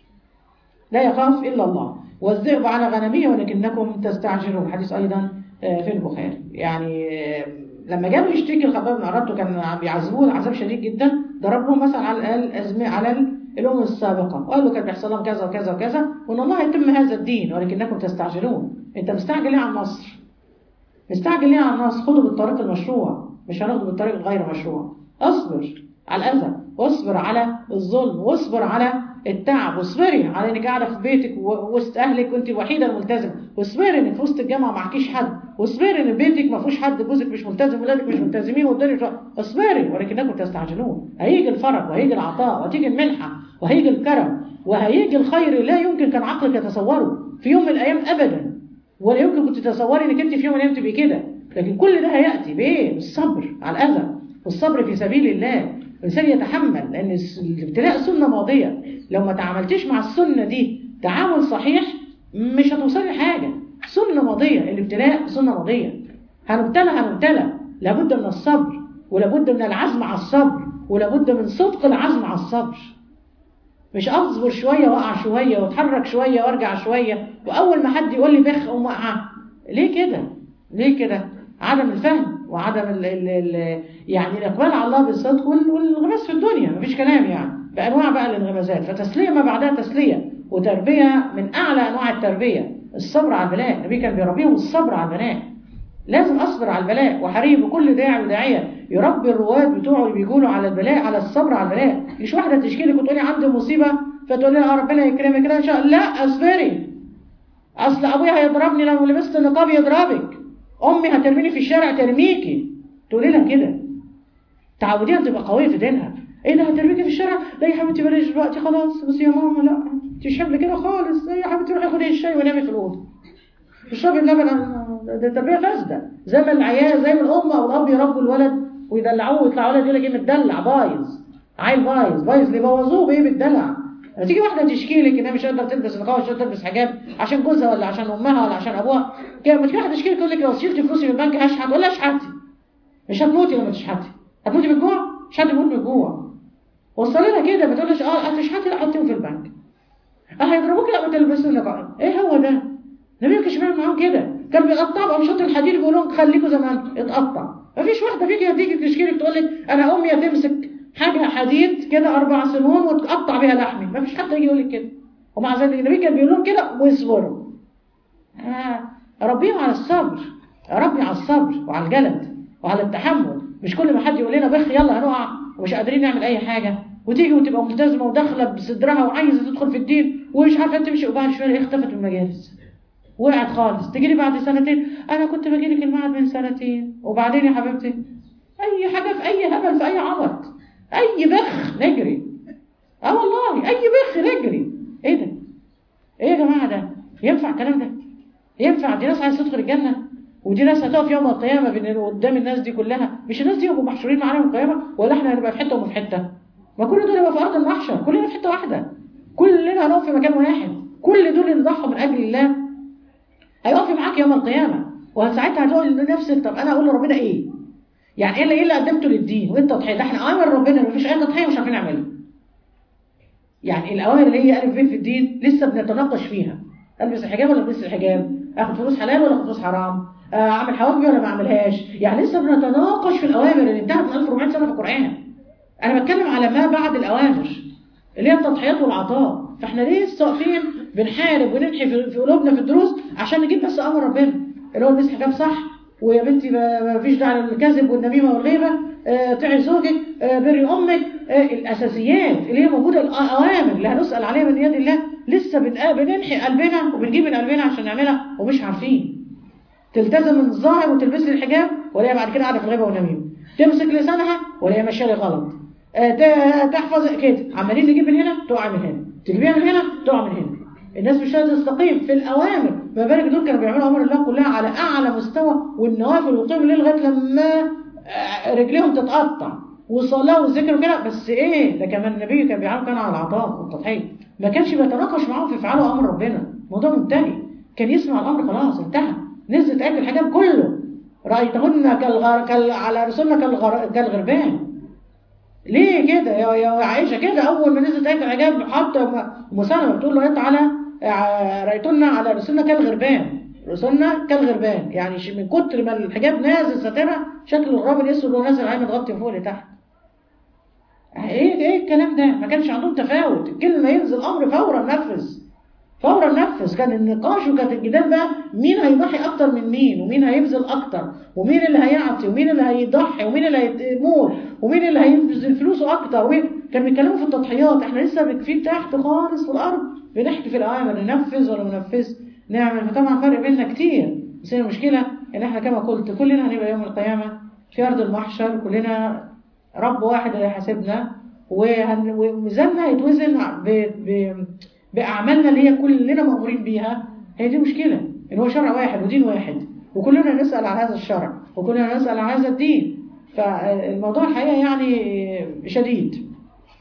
لا يخاف إلا الله. والذئب على غنمه ولكنكم تستعجلون الحديث أيضا في البخاري. يعني لما جابوا يشتكي الخباب بن عرضته كان بيعذبوه عذاب شديد جدا ضرب لهم مثلا على الأزمة على الأمم السابقة وقال له كان بيحصل لهم كذا وكذا وكذا وإن الله يتم هذا الدين ولكنكم تستعجلون أنت مستعجل ليه عن مصر؟ مستعجل ليه عن مصر؟ خده بالطريق المشروع مش هناخده بالطريق الغير مشروع اصبر على الأذى واصبر على الظلم واصبر على التعب واصبري على انك قاعده في بيتك وسط اهلك وانت الوحيده الملتزمه واصبري انك في وسط الجامعه معكيش حد واصبري ان بيتك ما فيهوش حد جوزك مش ملتزم ولادك مش ملتزمين والدنيا اصبري ولكنكم تستعجلون هيجي الفرج وهيجي العطاء وهتيجي المنحه وهيجي الكرم وهيجي الخير لا يمكن كان عقلك يتصوره في يوم من الايام ابدا ولا يمكن كنت تتصوري انك انت في يوم من الايام تبقي كده لكن كل ده هياتي بايه بالصبر على الاذى والصبر في سبيل الله الإنسان يتحمل لأن الابتلاء سنة ماضية لو ما تعاملتش مع السنة دي تعامل صحيح مش هتوصلي لحاجة سنة ماضية الابتلاء سنة ماضية هنبتلى هنبتلى لابد من الصبر ولابد من العزم على الصبر ولابد من صدق العزم على الصبر مش اصبر شوية واقع شوية واتحرك شوية وارجع شوية واول ما حد يقول لي بخ اقوم واقعة ليه كده ليه كده عدم الفهم وعدم ال ال ال يعني الاقبال على الله بالصدق والانغماس في الدنيا مفيش كلام يعني بانواع بقى الانغماسات فتسليه ما بعدها تسليه وتربيه من اعلى انواع التربيه الصبر على البلاء النبي كان بيربيهم الصبر على البلاء لازم اصبر على البلاء وحريم بكل داعي وداعيه يربي الرواد بتوعه اللي بيقولوا على البلاء على الصبر على البلاء مش واحده تشكي لك وتقولي عندي مصيبه فتقول لها ربنا يكرمك لا ان شاء الله لا اصبري اصل ابويا هيضربني لو لبست النقاب يضربك امي هترميني في الشارع ترميكي تقولي لها كده تعوديها تبقى قويه في دينها ايه ده هترميكي في الشارع لا يا حبيبتي بلاش دلوقتي خلاص بس يا ماما لا انت مش حبل كده خالص لا يا حبيبتي روحي خدي الشاي ونامي في الاوضه اشربي اللبن ده تربيه فاسده زي ما العيال زي ما الام او الاب يربوا الولد ويدلعوه ويطلعوا ولد يقول لك ايه متدلع بايظ عيل بايظ بايظ ليه بوظوه بايه بالدلع تيجي واحده تشكي لك انها مش قادره تلبس نقاب مش قادره تلبس حجاب عشان جوزها ولا عشان امها ولا عشان ابوها كده تيجي واحده تشكي لك تقول لك لو شلتي فلوسي من البنك هشحت ولا اشحتي مش هتموتي لما تشحتي هتموتي من الجوع مش حد يموت من الجوع وصلي لها كده ما تقولش اه هتشحتي لا حطيهم في البنك اه هيضربوك لا ما تلبسوا النقاب ايه هو ده النبي كانش بيعمل معاهم كده كان بيقطع بامشاط الحديد بيقول لهم خليكم زي ما انتم اتقطع مفيش واحده فيك تيجي تشكي لك تقول لك انا امي هتمسك حاجة حديد كده أربع سنون وتقطع بيها لحمي ما فيش حد يجي يقول لك كده ومع ذلك النبي كان بيقول لهم كده واصبروا آه ربيهم على الصبر ربي على الصبر وعلى الجلد وعلى التحمل مش كل ما حد يقول لنا بخ يلا هنقع ومش قادرين نعمل أي حاجة وتيجي وتبقى ملتزمة وداخلة بصدرها وعايزة تدخل في الدين ومش عارفة تمشي وبعد شوية اختفت من المجالس وقعت خالص تجي لي بعد سنتين أنا كنت باجي لك المعهد من سنتين وبعدين يا حبيبتي أي حاجة في أي هبل في أي عبط اي بخ نجري اه والله اي بخ نجري ايه ده ايه يا جماعه ده ينفع الكلام ده ينفع دي ناس عايزه تدخل الجنه ودي ناس هتقف يوم القيامه بين قدام الناس دي كلها مش الناس دي يبقوا محشورين معانا يوم القيامه ولا احنا هنبقى في حته وهم في حته ما كل دول يبقى في ارض المحشر كلنا في حته واحده كلنا هنقف في مكان واحد كل دول اللي ضحوا من اجل الله هيقفوا معاك يوم القيامه وساعتها هتقول لنفسك طب انا اقول لربنا ايه يعني ايه اللي, إيه اللي قدمته للدين وانت تضحيه ده احنا امر ربنا مفيش اي تضحيه مش عارفين نعملها يعني الاوامر اللي هي الف ب في الدين لسه بنتناقش فيها البس الحجاب ولا البس الحجاب اخد فلوس حلال ولا اخد فلوس حرام آه، اعمل حواجبي ولا ما اعملهاش يعني لسه بنتناقش في الاوامر اللي انتهت من 1400 سنه في القران انا بتكلم على ما بعد الاوامر اللي هي التضحيات والعطاء فاحنا ليه واقفين بنحارب وننحي في في قلوبنا في الدروس عشان نجيب بس امر ربنا اللي هو البس حجاب صح ويا بنتي ما ما فيش داعي للكذب والنميمه والغيبه آه، طيعي زوجك آه، بري امك آه، الاساسيات اللي هي موجوده الاوامر اللي هنسال عليها من يد الله لسه بن- بننحي قلبنا وبنجيب من قلبنا عشان نعملها ومش عارفين تلتزم من الظاهر وتلبس لي الحجاب ولا هي بعد كده قاعده في الغيبه والنميمه تمسك لسانها ولا هي ماشيه لي غلط آه، ت- تحفظ كده عمالين نجيب من هنا تقع من هنا تجيبيها من هنا تقع من هنا الناس مش قادره تستقيم في الاوامر ما بالك دول كانوا بيعملوا امر الله كلها على اعلى مستوى والنوافل وقيم الليل لغايه لما آه، رجليهم تتقطع وصلاه وذكر وكده بس ايه ده كمان النبي كان بيعمل كان على العطاء والتضحيه ما كانش بيتناقش معاهم في افعال امر ربنا الموضوع منتهي كان يسمع الامر خلاص انتهى نزلت ايه الحجاب كله رايتهن كالغر... كال... على رسولنا كالغر... كالغربان ليه كده يا يا عائشه كده اول ما نزلت ايه الحجاب حتى مسلمه بتقول له انت على ع- رايتنا على رسولنا كالغربان رسولنا كالغربان يعني ش- من كتر ما الحجاب نازل ساترها شكل الغراب الاسود وهو نازل عين متغطي من فوق لتحت ايه ايه الكلام ده ما كانش عندهم تفاوت الكلمه ينزل امر فورا نفذ فورا نفذ كان النقاش وكانت الجدال بقى مين هيضحي اكتر من مين ومين هيبذل اكتر ومين اللي هيعطي ومين اللي هيضحي ومين اللي هيموت ومين اللي هيبذل فلوسه اكتر ومين كان بيتكلموا في التضحيات احنا لسه بنكفين تحت خالص في الارض بنحكي في الاوامر ننفذ ولا ما ننفذ نعمل فطبعا فرق بيننا كتير بس هي المشكله ان احنا كما قلت كلنا هنبقى يوم القيامه في ارض المحشر كلنا رب واحد اللي هيحاسبنا وهن- وميزاننا هيتوزن ب... ب... باعمالنا اللي هي كلنا مامورين بيها هي دي مشكله ان هو شرع واحد ودين واحد وكلنا نسال عن هذا الشرع وكلنا نسال عن هذا الدين فالموضوع الحقيقه يعني شديد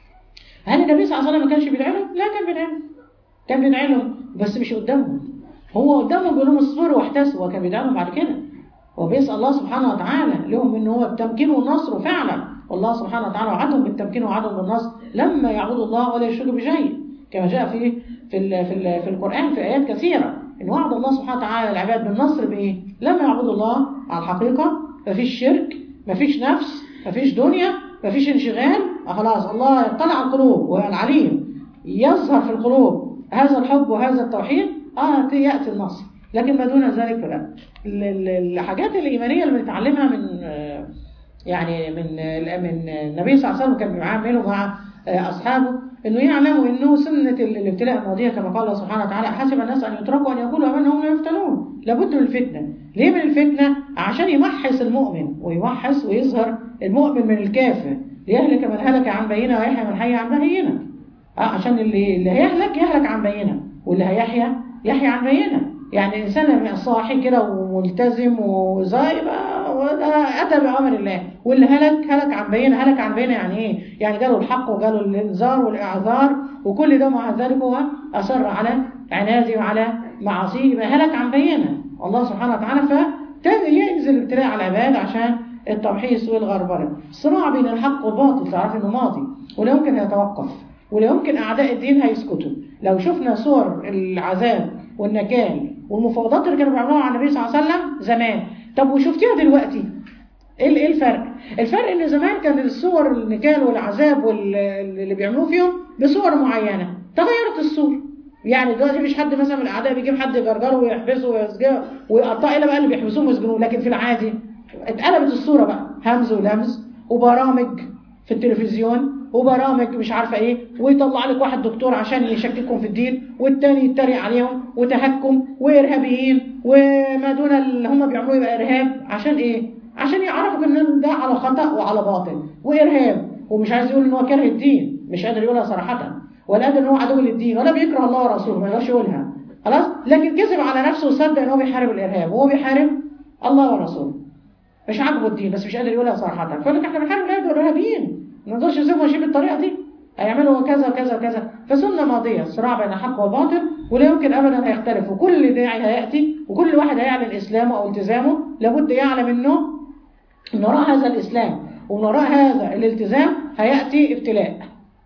هل النبي صلى الله عليه وسلم ما كانش بيدعي لهم؟ لا كان بيدعي لهم كان بيدعي لهم بس مش قدامهم هو قدامهم بيقول لهم اصبروا واحتسبوا وكان بيدعي لهم بعد كده وبيسأل الله سبحانه وتعالى لهم ان هو التمكين والنصر فعلا والله سبحانه وتعالى وعدهم بالتمكين وعدهم بالنصر لما يعبدوا الله ولا يشركوا بشيء كما جاء في في ال في, ال في القرآن في آيات كثيرة ان وعد الله سبحانه وتعالى العباد بالنصر بايه؟ لما يعبدوا الله على الحقيقة مفيش شرك مفيش نفس مفيش دنيا مفيش انشغال آه خلاص الله يطلع على القلوب وهو العليم يظهر في القلوب هذا الحب وهذا التوحيد اه يأتي النصر لكن ما دون ذلك فلا ال- ال- الحاجات الإيمانية اللي بنتعلمها من آه، يعني من آه، من النبي صلى الله عليه وسلم كان بيعامله مع آه، أصحابه إنه يعلموا إنه سنة ال- الابتلاء الماضية كما قال الله سبحانه وتعالى حسب الناس أن يتركوا أن يقولوا آمنا وهم لا يفتنون لابد من الفتنة ليه من الفتنة؟ عشان يمحص المؤمن ويمحص ويظهر المؤمن من الكافر ليهلك من هلك عن بينة ويحيى من حي عن بينة اه عشان اللي اللي هيهلك يهلك عن بينة واللي هيحيا يحيا عن بينة يعني الانسان لما يبقى صاحي كده وملتزم وزي بقى وده اتى بامر الله واللي هلك هلك عن بينة هلك عن بينة يعني ايه؟ يعني جاله الحق وجاله الانذار والاعذار وكل ده مع ذلك هو اصر على عناده وعلى معاصيه يبقى هلك عن بينة الله سبحانه وتعالى فتاني ينزل الابتلاء على العباد عشان التمحيص والغربله الصراع بين الحق والباطل تعرف انه ماضي ولا يمكن يتوقف ولا يمكن اعداء الدين هيسكتوا لو شفنا صور العذاب والنكال والمفاوضات اللي كانوا بيعملوها على النبي صلى الله عليه وسلم زمان طب وشفتيها دلوقتي ايه ال- ايه الفرق الفرق ان زمان كان الصور النكال والعذاب وال- اللي بيعملوه فيهم بصور معينه تغيرت الصور يعني دلوقتي مفيش حد مثلا من الاعداء بيجيب حد يجرجره ويحبسه ويسجنه ويقطعه الا بقى اللي بيحبسوه ويسجنوه لكن في العادي اتقلبت الصوره بقى همز ولمز وبرامج في التلفزيون وبرامج مش عارفه ايه ويطلع لك واحد دكتور عشان يشككهم في الدين والتاني يتريق عليهم وتهكم وارهابيين وما دون اللي هم بيعملوه يبقى ارهاب عشان ايه؟ عشان يعرفوا ان ده على خطا وعلى باطل وارهاب ومش عايز يقول ان هو كاره الدين مش قادر يقولها صراحه ولا قادر ان هو عدو للدين ولا بيكره الله ورسوله ما يقدرش يقولها خلاص لكن كذب على نفسه وصدق ان هو بيحارب الارهاب وهو بيحارب الله ورسوله مش عاجبه الدين بس مش قادر يقولها صراحه فيقول لك احنا بنحارب الارهاب والارهابيين ما نقدرش نسيبهم ماشيين بالطريقه دي هيعملوا كذا وكذا وكذا فسنه ماضيه صراع بين الحق والباطل ولا يمكن ابدا هيختلف وكل داعي هياتي وكل واحد هيعلن اسلامه او التزامه لابد يعلم انه من وراء هذا الاسلام ومن وراء هذا الالتزام هياتي ابتلاء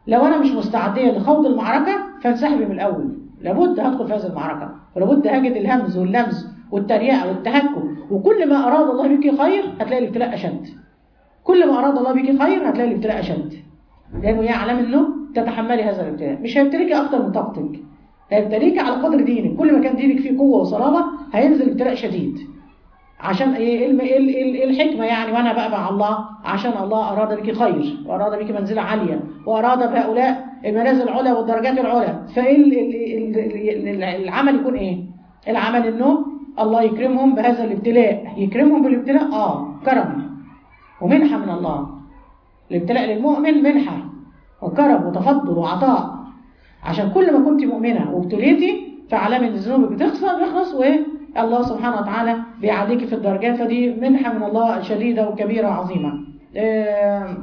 لو انا مش مستعديه لخوض المعركه فانسحبي من الاول لابد هدخل في هذه المعركه ولابد هجد الهمز واللمز والتريقه والتهكم وكل ما اراد الله بك خير هتلاقي الابتلاء اشد كل ما اراد الله بك خير هتلاقي الابتلاء اشد لانه يعلم انه تتحملي هذا الابتلاء مش هيبتليكي اكتر من طاقتك هيبتليكي على قدر دينك كل ما كان دينك فيه قوه وصلابه هينزل ابتلاء شديد عشان ايه الم- ايه ال- ايه الحكمه يعني وانا بقى مع الله عشان الله اراد بك خير واراد بك منزله عاليه واراد بهؤلاء المنازل العلى والدرجات العلى فايه ال- ال- ال- ال- العمل يكون ايه العمل انه الله يكرمهم بهذا الابتلاء يكرمهم بالابتلاء اه كرم ومنحه من الله الابتلاء للمؤمن منحه وكرم وتفضل وعطاء عشان كل ما كنت مؤمنه وابتليتي فاعلمي ان ذنوبك بتخلص بيخلص والله سبحانه وتعالى بيعليكي في الدرجات فدي منحه من الله شديده وكبيره وعظيمه. آه،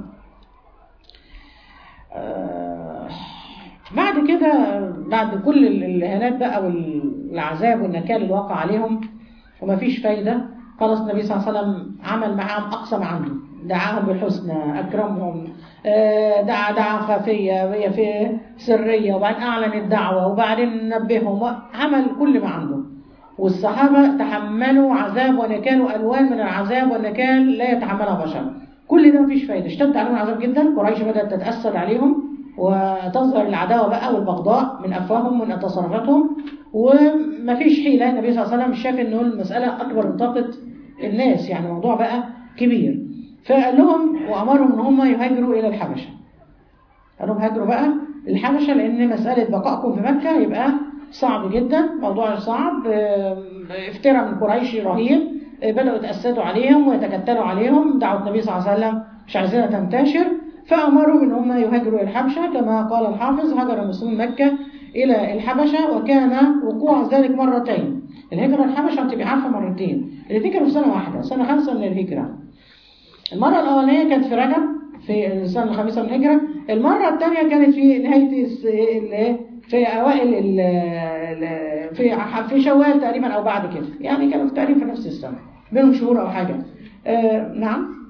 آه، بعد كده بعد كل الاهانات بقى والعذاب والنكال اللي وقع عليهم وما فيش فايده خلاص النبي صلى الله عليه وسلم عمل معاهم اقصى ما عنده دعاهم بالحسنى اكرمهم آه، دعا دعا خفيه وهي في سريه وبعدين اعلن الدعوه وبعدين نبههم عمل كل ما عنده والصحابه تحملوا عذاب ونكال والوان من العذاب والنكال لا يتحملها بشر كل ده مفيش فايده اشتد عليهم العذاب جدا قريش بدات تتاثر عليهم وتظهر العداوه بقى والبغضاء من افواههم من تصرفاتهم ومفيش حيله النبي صلى الله عليه وسلم شاف انه المساله اكبر من طاقه الناس يعني الموضوع بقى كبير فقال لهم وامرهم ان هم يهاجروا الى الحبشه قال لهم هاجروا بقى الحبشه لان مساله بقائكم في مكه يبقى صعب جدا موضوع صعب آه، افتراء من قريش رهيب آه، بدأوا يتأسدوا عليهم ويتكتلوا عليهم دعوة النبي صلى الله عليه وسلم مش عايزينها تنتشر فأمروا إن هم يهاجروا إلى الحبشة كما قال الحافظ هاجر المسلمون مكة إلى الحبشة وكان وقوع ذلك مرتين الهجرة الحبشة أنت عارفة مرتين الاثنين كانوا في سنة واحدة سنة خمسة من الهجرة المرة الأولانية كانت في رجب في السنة الخامسة من الهجرة المرة الثانية كانت في نهاية الس- ال- في أوائل ال- ال- في في شوال تقريبا أو بعد كده يعني كانوا تقريبا في نفس السنة بينهم شهور أو حاجة آه نعم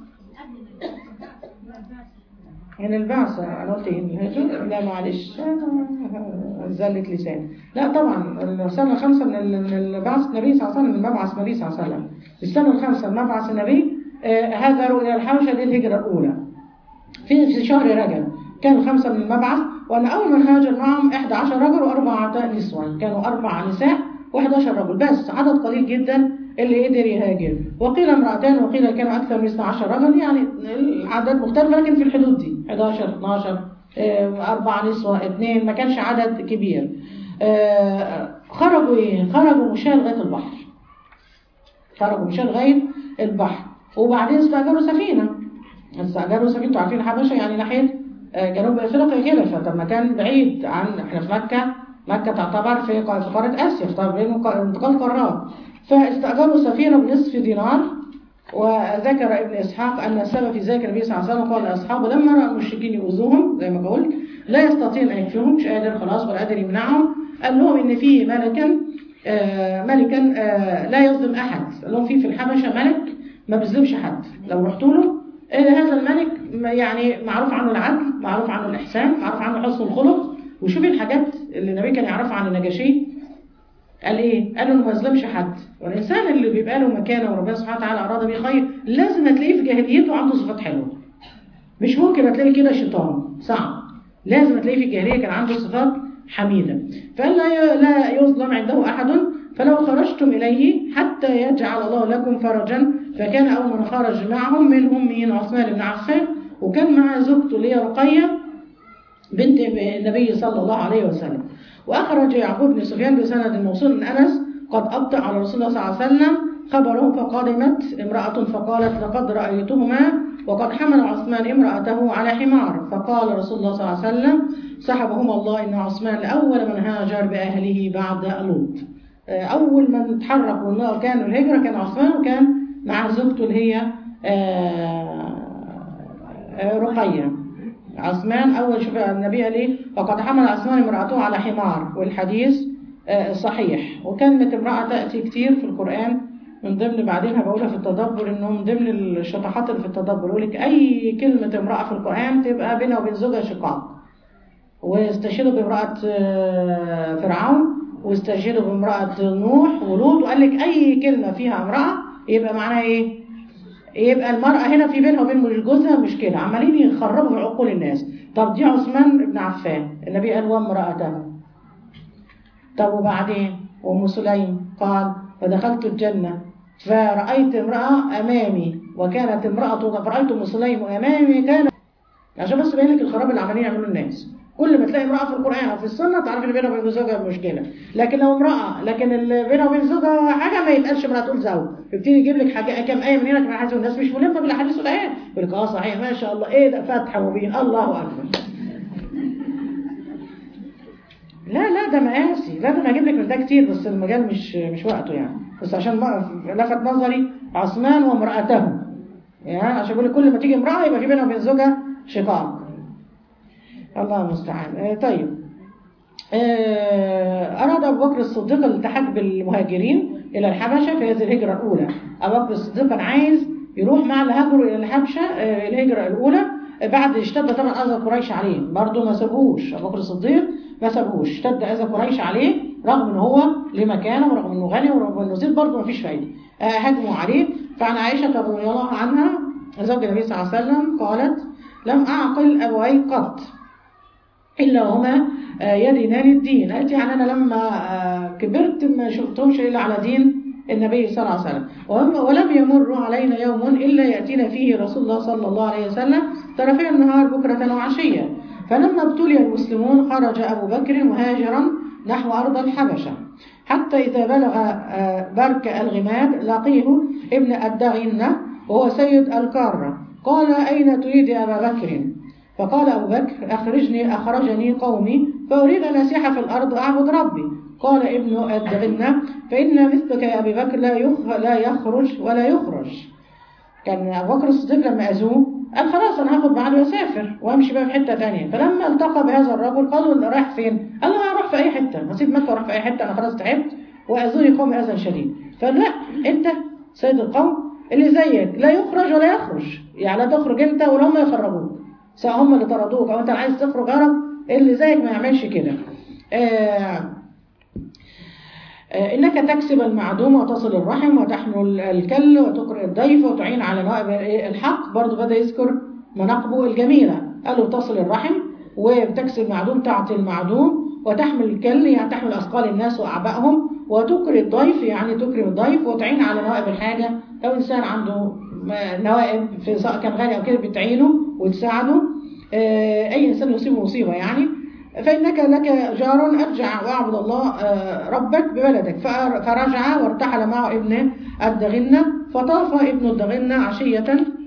من البعث أنا قلت إيه الهجرة لا معلش آه، زلت لساني لا طبعا السنة الخامسة من ال- من البعث النبي صلى الله عليه وسلم من مبعث النبي صلى الله عليه وسلم السنة الخامسة من مبعث النبي آه، هاجروا إلى الحبشة دي الهجرة الأولى في في شهر رجب كانوا خمسة من المبعث وأنا أول من هاجر معهم 11 رجل وأربعة نسوة كانوا أربع نساء و11 رجل بس عدد قليل جدا اللي قدر يهاجر وقيل امرأتان وقيل كانوا أكثر من 12 رجل يعني العدد مختلف لكن في الحدود دي 11 12 آه، أربع نسوة اثنين ما كانش عدد كبير آه، خرجوا إيه؟ خرجوا مشاة لغاية البحر خرجوا مشاة لغاية البحر وبعدين استأجروا سفينة استأجروا سفينة انتوا عارفين الحبشة يعني ناحية آه، جنوب افريقيا كده فطب مكان بعيد عن احنا في مكة مكة تعتبر في قا- في قارة آسيا طب بين قا- انتقال قارات فاستأجروا سفينة بنصف دينار وذكر ابن إسحاق أن السبب في ذلك النبي صلى الله عليه وسلم قال لأصحابه لما رأى المشركين يؤذوهم زي ما قلت لا يستطيع أن يكفيهم مش قادر خلاص ولا قادر يمنعهم قال لهم إن في ملكا آه، ملكا آه، لا يظلم أحد قال لهم في في الحبشة ملك ما بيظلمش حد لو رحتوا له آه، هذا الملك م- يعني معروف عنه العدل معروف عنه الإحسان معروف عنه حسن الخلق وشوفي الحاجات اللي النبي كان يعرفها عن النجاشي قال ايه؟ قال انه ما يظلمش حد والانسان اللي بيبقى له مكانه وربنا سبحانه وتعالى اراد بيه خير لازم هتلاقيه في جاهليته عنده صفات حلوه مش ممكن هتلاقي كده شيطان صعب لازم هتلاقيه في الجاهليه كان عنده صفات حميده فقال لا ي- لا يظلم عنده احد فلو خرجتم اليه حتى يجعل الله لكم فرجا فكان اول من خرج معهم منهم مين عثمان بن عفان وكان مع زوجته اللي هي رقيه بنت النبي صلى الله عليه وسلم وأخرج يعقوب بن سفيان بسند موصول من أنس قد أبطأ على رسول الله صلى الله عليه وسلم خبره فقدمت امرأة فقالت لقد رأيتهما وقد حمل عثمان امرأته على حمار فقال رسول الله صلى الله عليه وسلم سحبهما الله إن عثمان لأول من هاجر بأهله بعد لوط أول من تحرك وكانوا الهجرة كان عثمان وكان مع زوجته اللي هي آه، آه، رقية عثمان أول شوف النبي قال إيه وقد حمل عثمان امرأته على حمار والحديث آه، صحيح وكلمة امرأة تأتي كتير في القرآن من ضمن بعدين هبقولها في التدبر انه من ضمن الشطحات اللي في التدبر يقول لك اي كلمة امرأة في القرآن تبقى بينها وبين زوجها شقاق واستشهدوا بامرأة آه، فرعون واستشهدوا بامرأة نوح ولوط وقال لك أي كلمة فيها امرأة يبقى معناها إيه؟ يبقى المرأة هنا في بينها وبين جوزها مشكلة عمالين يخربوا في عقول الناس طب دي عثمان بن عفان النبي قال وامرأته طب وبعدين وام سليم قال فدخلت الجنة فرأيت امرأة أمامي وكانت امرأة فرأيت ام سليم أمامي كانت عشان بس بين لك الخراب اللي عمالين يعملوا الناس كل ما تلاقي امرأة في القرآن أو في السنة تعرف إن بينها وبين زوجها مشكلة لكن لو امرأة لكن اللي بينها وبين زوجها حاجة ما يتقالش امرأة تقول زوج يبتدي يجيب لك حاجة كام آية من هنا كمان حاجة الناس مش ملمة بالأحاديث والآيات يقول لك اه صحيح ما شاء الله إيه ده فاتحة مبين الله أكبر لا لا ده مقاسي لا ده انا هجيب لك من ده كتير بس المجال مش مش وقته يعني بس عشان ما لفت نظري عثمان وامرأته يعني عشان بقول لك كل ما تيجي امرأة يبقى في بينها وبين زوجها شقاق الله المستعان آه، طيب آه، أراد أبو بكر الصديق الالتحاق بالمهاجرين إلى الحبشة في هذه الهجرة الأولى أبو بكر الصديق كان عايز يروح مع اللي هاجروا إلى الحبشة آه، الهجرة الأولى آه، بعد اشتد طبعا أذى قريش عليه برضه ما سابوهوش أبو بكر الصديق ما سابوهوش اشتد أذى قريش عليه رغم إن هو ليه مكانه ورغم إنه غني ورغم إنه زيد برضه ما فيش فايدة آه، هاجموا عليه فعن عائشة رضي الله عنها زوج النبي صلى الله عليه وسلم قالت لم أعقل أبوي قط إلا هما آه، يدينان الدين قالت يعني أنا لما آه، كبرت ما شفتهمش إلا على دين النبي صلى الله عليه وسلم وهم- ولم يمر علينا يوم إلا يأتينا فيه رسول الله صلى الله عليه وسلم طرفي النهار بكرة وعشية فلما ابتلي المسلمون خرج أبو بكر مهاجرا نحو أرض الحبشة حتى إذا بلغ آه، برك الغماد لقيه ابن الدغنة وهو سيد الكارة قال أين تريد يا أبا بكر فقال أبو بكر أخرجني أخرجني قومي فأريد أن أسيح في الأرض أعبد ربي قال ابن الدغنة فإن مثلك يا أبي بكر لا يخ لا يخرج ولا يخرج كان أبو بكر الصديق لما أذوه قال خلاص أنا هاخد بعضي وأسافر وأمشي بقى في حتة تانية فلما التقى بهذا الرجل قالوا أنت رايح فين؟ قال له أنا هروح في أي حتة هسيب مكة وأروح في أي حتة أنا خلاص تعبت وأذوني قوم أذى شديد فقال لا أنت سيد القوم اللي زيك لا يخرج ولا يخرج يعني لا تخرج أنت ولا هم يخرجوك سواء هم اللي طردوك أو أنت اللي عايز تخرج هرب اللي زيك ما يعملش كده آه آه، إنك تكسب المعدوم وتصل الرحم وتحمل الكل وتقرئ الضيف وتعين على نائب الحق برضو بدأ يذكر مناقبه الجميلة قالوا تصل الرحم وبتكسب المعدوم تعطي المعدوم وتحمل الكل يعني تحمل أثقال الناس وأعبائهم وتقرئ الضيف يعني تكرم الضيف وتعين على نوائب الحاجة لو إنسان عنده م- نوائب في سواء كان غني أو كده بتعينه وتساعده آه، أي إنسان يصيبه مصيبة يعني فإنك لك جار أرجع وأعبد الله آه، ربك ببلدك فأر- فرجع وارتحل معه ابن الدغنة فطاف ابن الدغنة عشية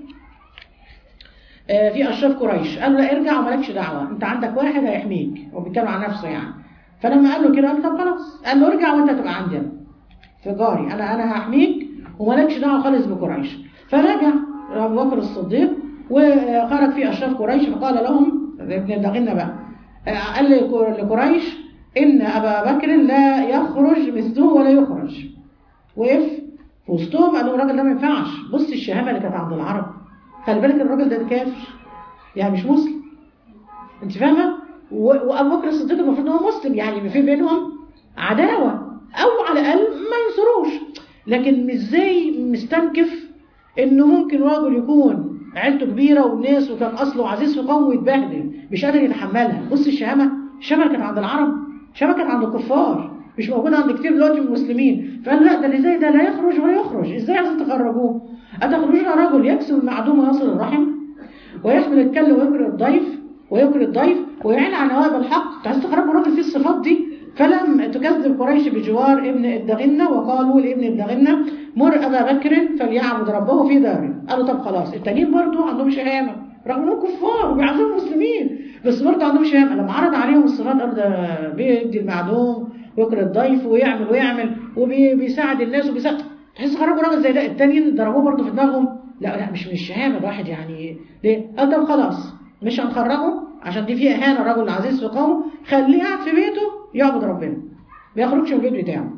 آه، في أشراف قريش قال له ارجع ومالكش دعوة أنت عندك واحد هيحميك هو بيتكلم عن نفسه يعني فلما قال له كده قال له طب خلاص قال له ارجع وأنت تبقى عندي أنا في جاري أنا أنا هحميك ومالكش دعوة خالص بقريش فرجع أبو بكر الصديق وخرج في أشراف قريش فقال لهم ابن الدغنة بقى آه، قال لك- لقريش إن أبا بكر لا يخرج مثله ولا يخرج وقف في وسطهم قال له الراجل ده ما ينفعش بص الشهامة اللي كانت عند العرب خلي بالك الراجل ده كافر يعني مش مسلم انت فاهمة و- وأبو بكر الصديق المفروض إن هو مسلم يعني في بينهم عداوة أو على الأقل ما ينصروش لكن مش زي مستنكف إنه ممكن راجل يكون عيلته كبيرة والناس وكان أصله عزيز في قومه ويتبهدل مش قادر يتحملها بص الشهامة الشهامة كانت عند العرب الشهامة كانت عند الكفار مش موجودة عند كتير دلوقتي من المسلمين فقال لا ده اللي زي ده لا يخرج ولا يخرج ازاي عايزين تخرجوه أتخرجون رجل يكسب المعدوم ويصل الرحم ويحمل الكل ويقرئ الضيف ويقرئ الضيف ويعين على نوائب الحق انت عايز تخرجوا راجل فيه الصفات دي فلم تكذب قريش بجوار ابن الدغنة وقالوا لابن الدغنة مر أبا بكر فليعبد ربه في داره قالوا طب خلاص التانيين برضو عندهم شهامة رغم انهم كفار وبيعذبوا المسلمين بس برضو عندهم شهامة لما عرض عليهم الصفات قالوا ده بيدي المعدوم ويقرئ الضيف ويعمل ويعمل وبيساعد الناس وبيساعد تحس خرجوا راجل زي ده التانيين ضربوه برضو في دماغهم لا لا مش من الشهامة الواحد يعني ليه؟ قال طب خلاص مش هنخرجه عشان دي فيها اهانه الرجل العزيز في قومه خليه قاعد في بيته يعبد ربنا ما يخرجش من البيت بتاعه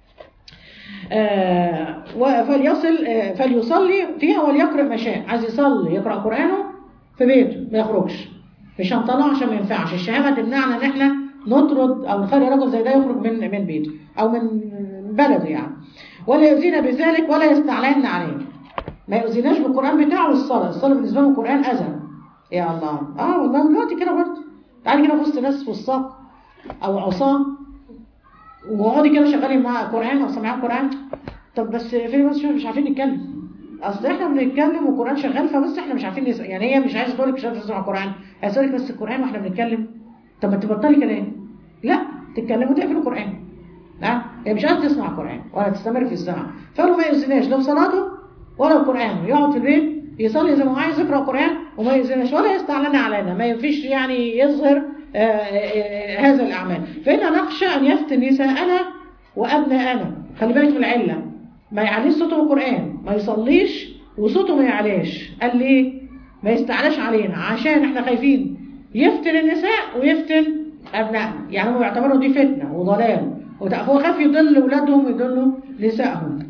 آه فليصل آه فليصلي فيها وليقرأ ما شاء عايز يصلي يقرأ قرآنه في بيته ما يخرجش مش هنطلعه عشان ما ينفعش الشهامه تمنعنا ان احنا نطرد او نخلي رجل زي ده يخرج من من بيته او من بلده يعني ولا يؤذينا بذلك ولا يستعلن عليه ما يؤذيناش بالقران بتاعه والصلاه الصلاه بالنسبه له القران اذى يا الله اه والله دلوقتي كده برضه تعالي كده في وسط ناس فساق او عصاه واقعدي كده شغالين مع قران او سامعين قران طب بس فين بس شوف مش عارفين نتكلم اصل احنا بنتكلم والقران شغال فبس احنا مش عارفين نسمع يعني هي مش عايزه تقول لك مش عايزه تسمع قران عايزه تقول لك بس القران واحنا بنتكلم طب ما تبطلي كلام لا تتكلموا وتقفلوا القران لا هي مش عايزه تسمع قران ولا تستمر في السمع فقالوا ما يؤذناش لا في صلاته ولا القران يقعد في البيت يصلي زي ما هو عايز يقرا قران وما يؤذناش ولا يستعلن علينا ما ينفيش يعني يظهر آآ آآ هذا الاعمال فإنا نخشى ان يفتن نساءنا وابناءنا خلي بالك من العله ما يعليش صوته بالقران ما يصليش وصوته ما يعلاش قال ليه ما يستعلاش علينا عشان احنا خايفين يفتن النساء ويفتن ابنائنا يعني هم بيعتبروا دي فتنه وضلال هو خاف يضل اولادهم ويضلوا نسائهم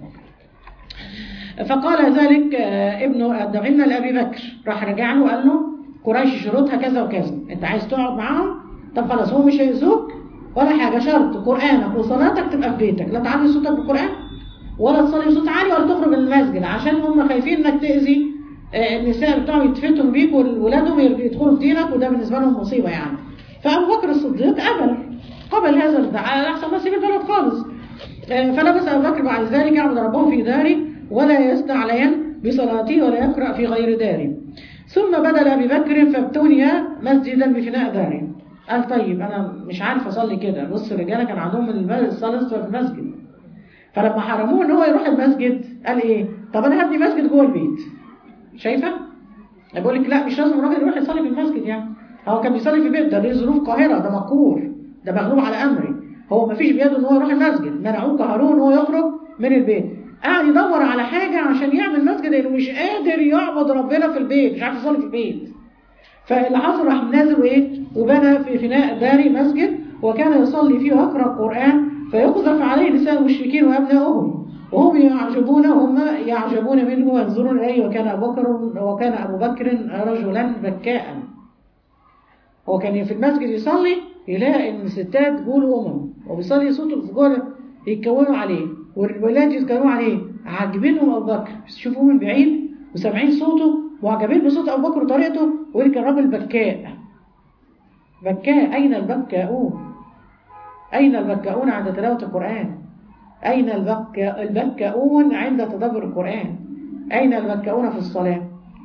فقال ذلك ابن الدغنة لأبي بكر راح رجع له وقال له قريش شروطها كذا وكذا انت عايز تقعد معاهم طب خلاص هو مش هيأذوك ولا حاجة شرط قرآنك وصلاتك تبقى في بيتك لا تعلي صوتك بالقرآن ولا تصلي بصوت عالي ولا تخرج من المسجد عشان هم خايفين انك تأذي النساء بتوعهم يتفتنوا بيك وولادهم يدخلوا في دينك وده بالنسبة لهم مصيبة يعني فأبو بكر الصديق قبل قبل هذا الدعاء أحسن ما يسيب البلد خالص فلبس أبو بكر بعد ذلك يعبد ربه في داره ولا يستعلين بصلاته ولا يقرأ في غير داره ثم بدل أبي بكر فابتني مسجدا بفناء داره قال طيب أنا مش عارف أصلي كده بص الرجالة كان عندهم الصلاة في المسجد فلما حرموه ان هو يروح المسجد قال ايه طب انا هبني مسجد جوه البيت شايفه بقول لك لا مش لازم الراجل يروح يصلي في المسجد يعني هو كان بيصلي في البيت ده ليه ظروف قاهره ده مقهور ده مغلوب على امري هو ما فيش بيده ان هو يروح المسجد منعوه قهروه ان هو يخرج من البيت قاعد يدور على حاجه عشان يعمل مسجد لانه مش قادر يعبد ربنا في البيت مش عارف يصلي في البيت فاللي حصل راح نازل وايه وبنى في فناء داري مسجد وكان يصلي فيه ويقرا القران فيقذف عليه نساء المشركين وابنائهم وهم يعجبون وهم يعجبون منه وينظرون اليه وكان ابو بكر وكان ابو بكر رجلا بكاء هو كان في المسجد يصلي يلاقي ان الستات جول امم وبيصلي صوت الفجار يتكونوا عليه والولاد يتكونوا عليه عاجبينهم ابو بكر شوفوه من بعيد وسامعين صوته معجبين بصوت ابو بكر وطريقته ويقول كان راجل بكاء بكاء اين البكاؤون أين البكاؤون عند تلاوة القرآن أين البكا البكاؤون عند تدبر القرآن أين البكاؤون في الصلاة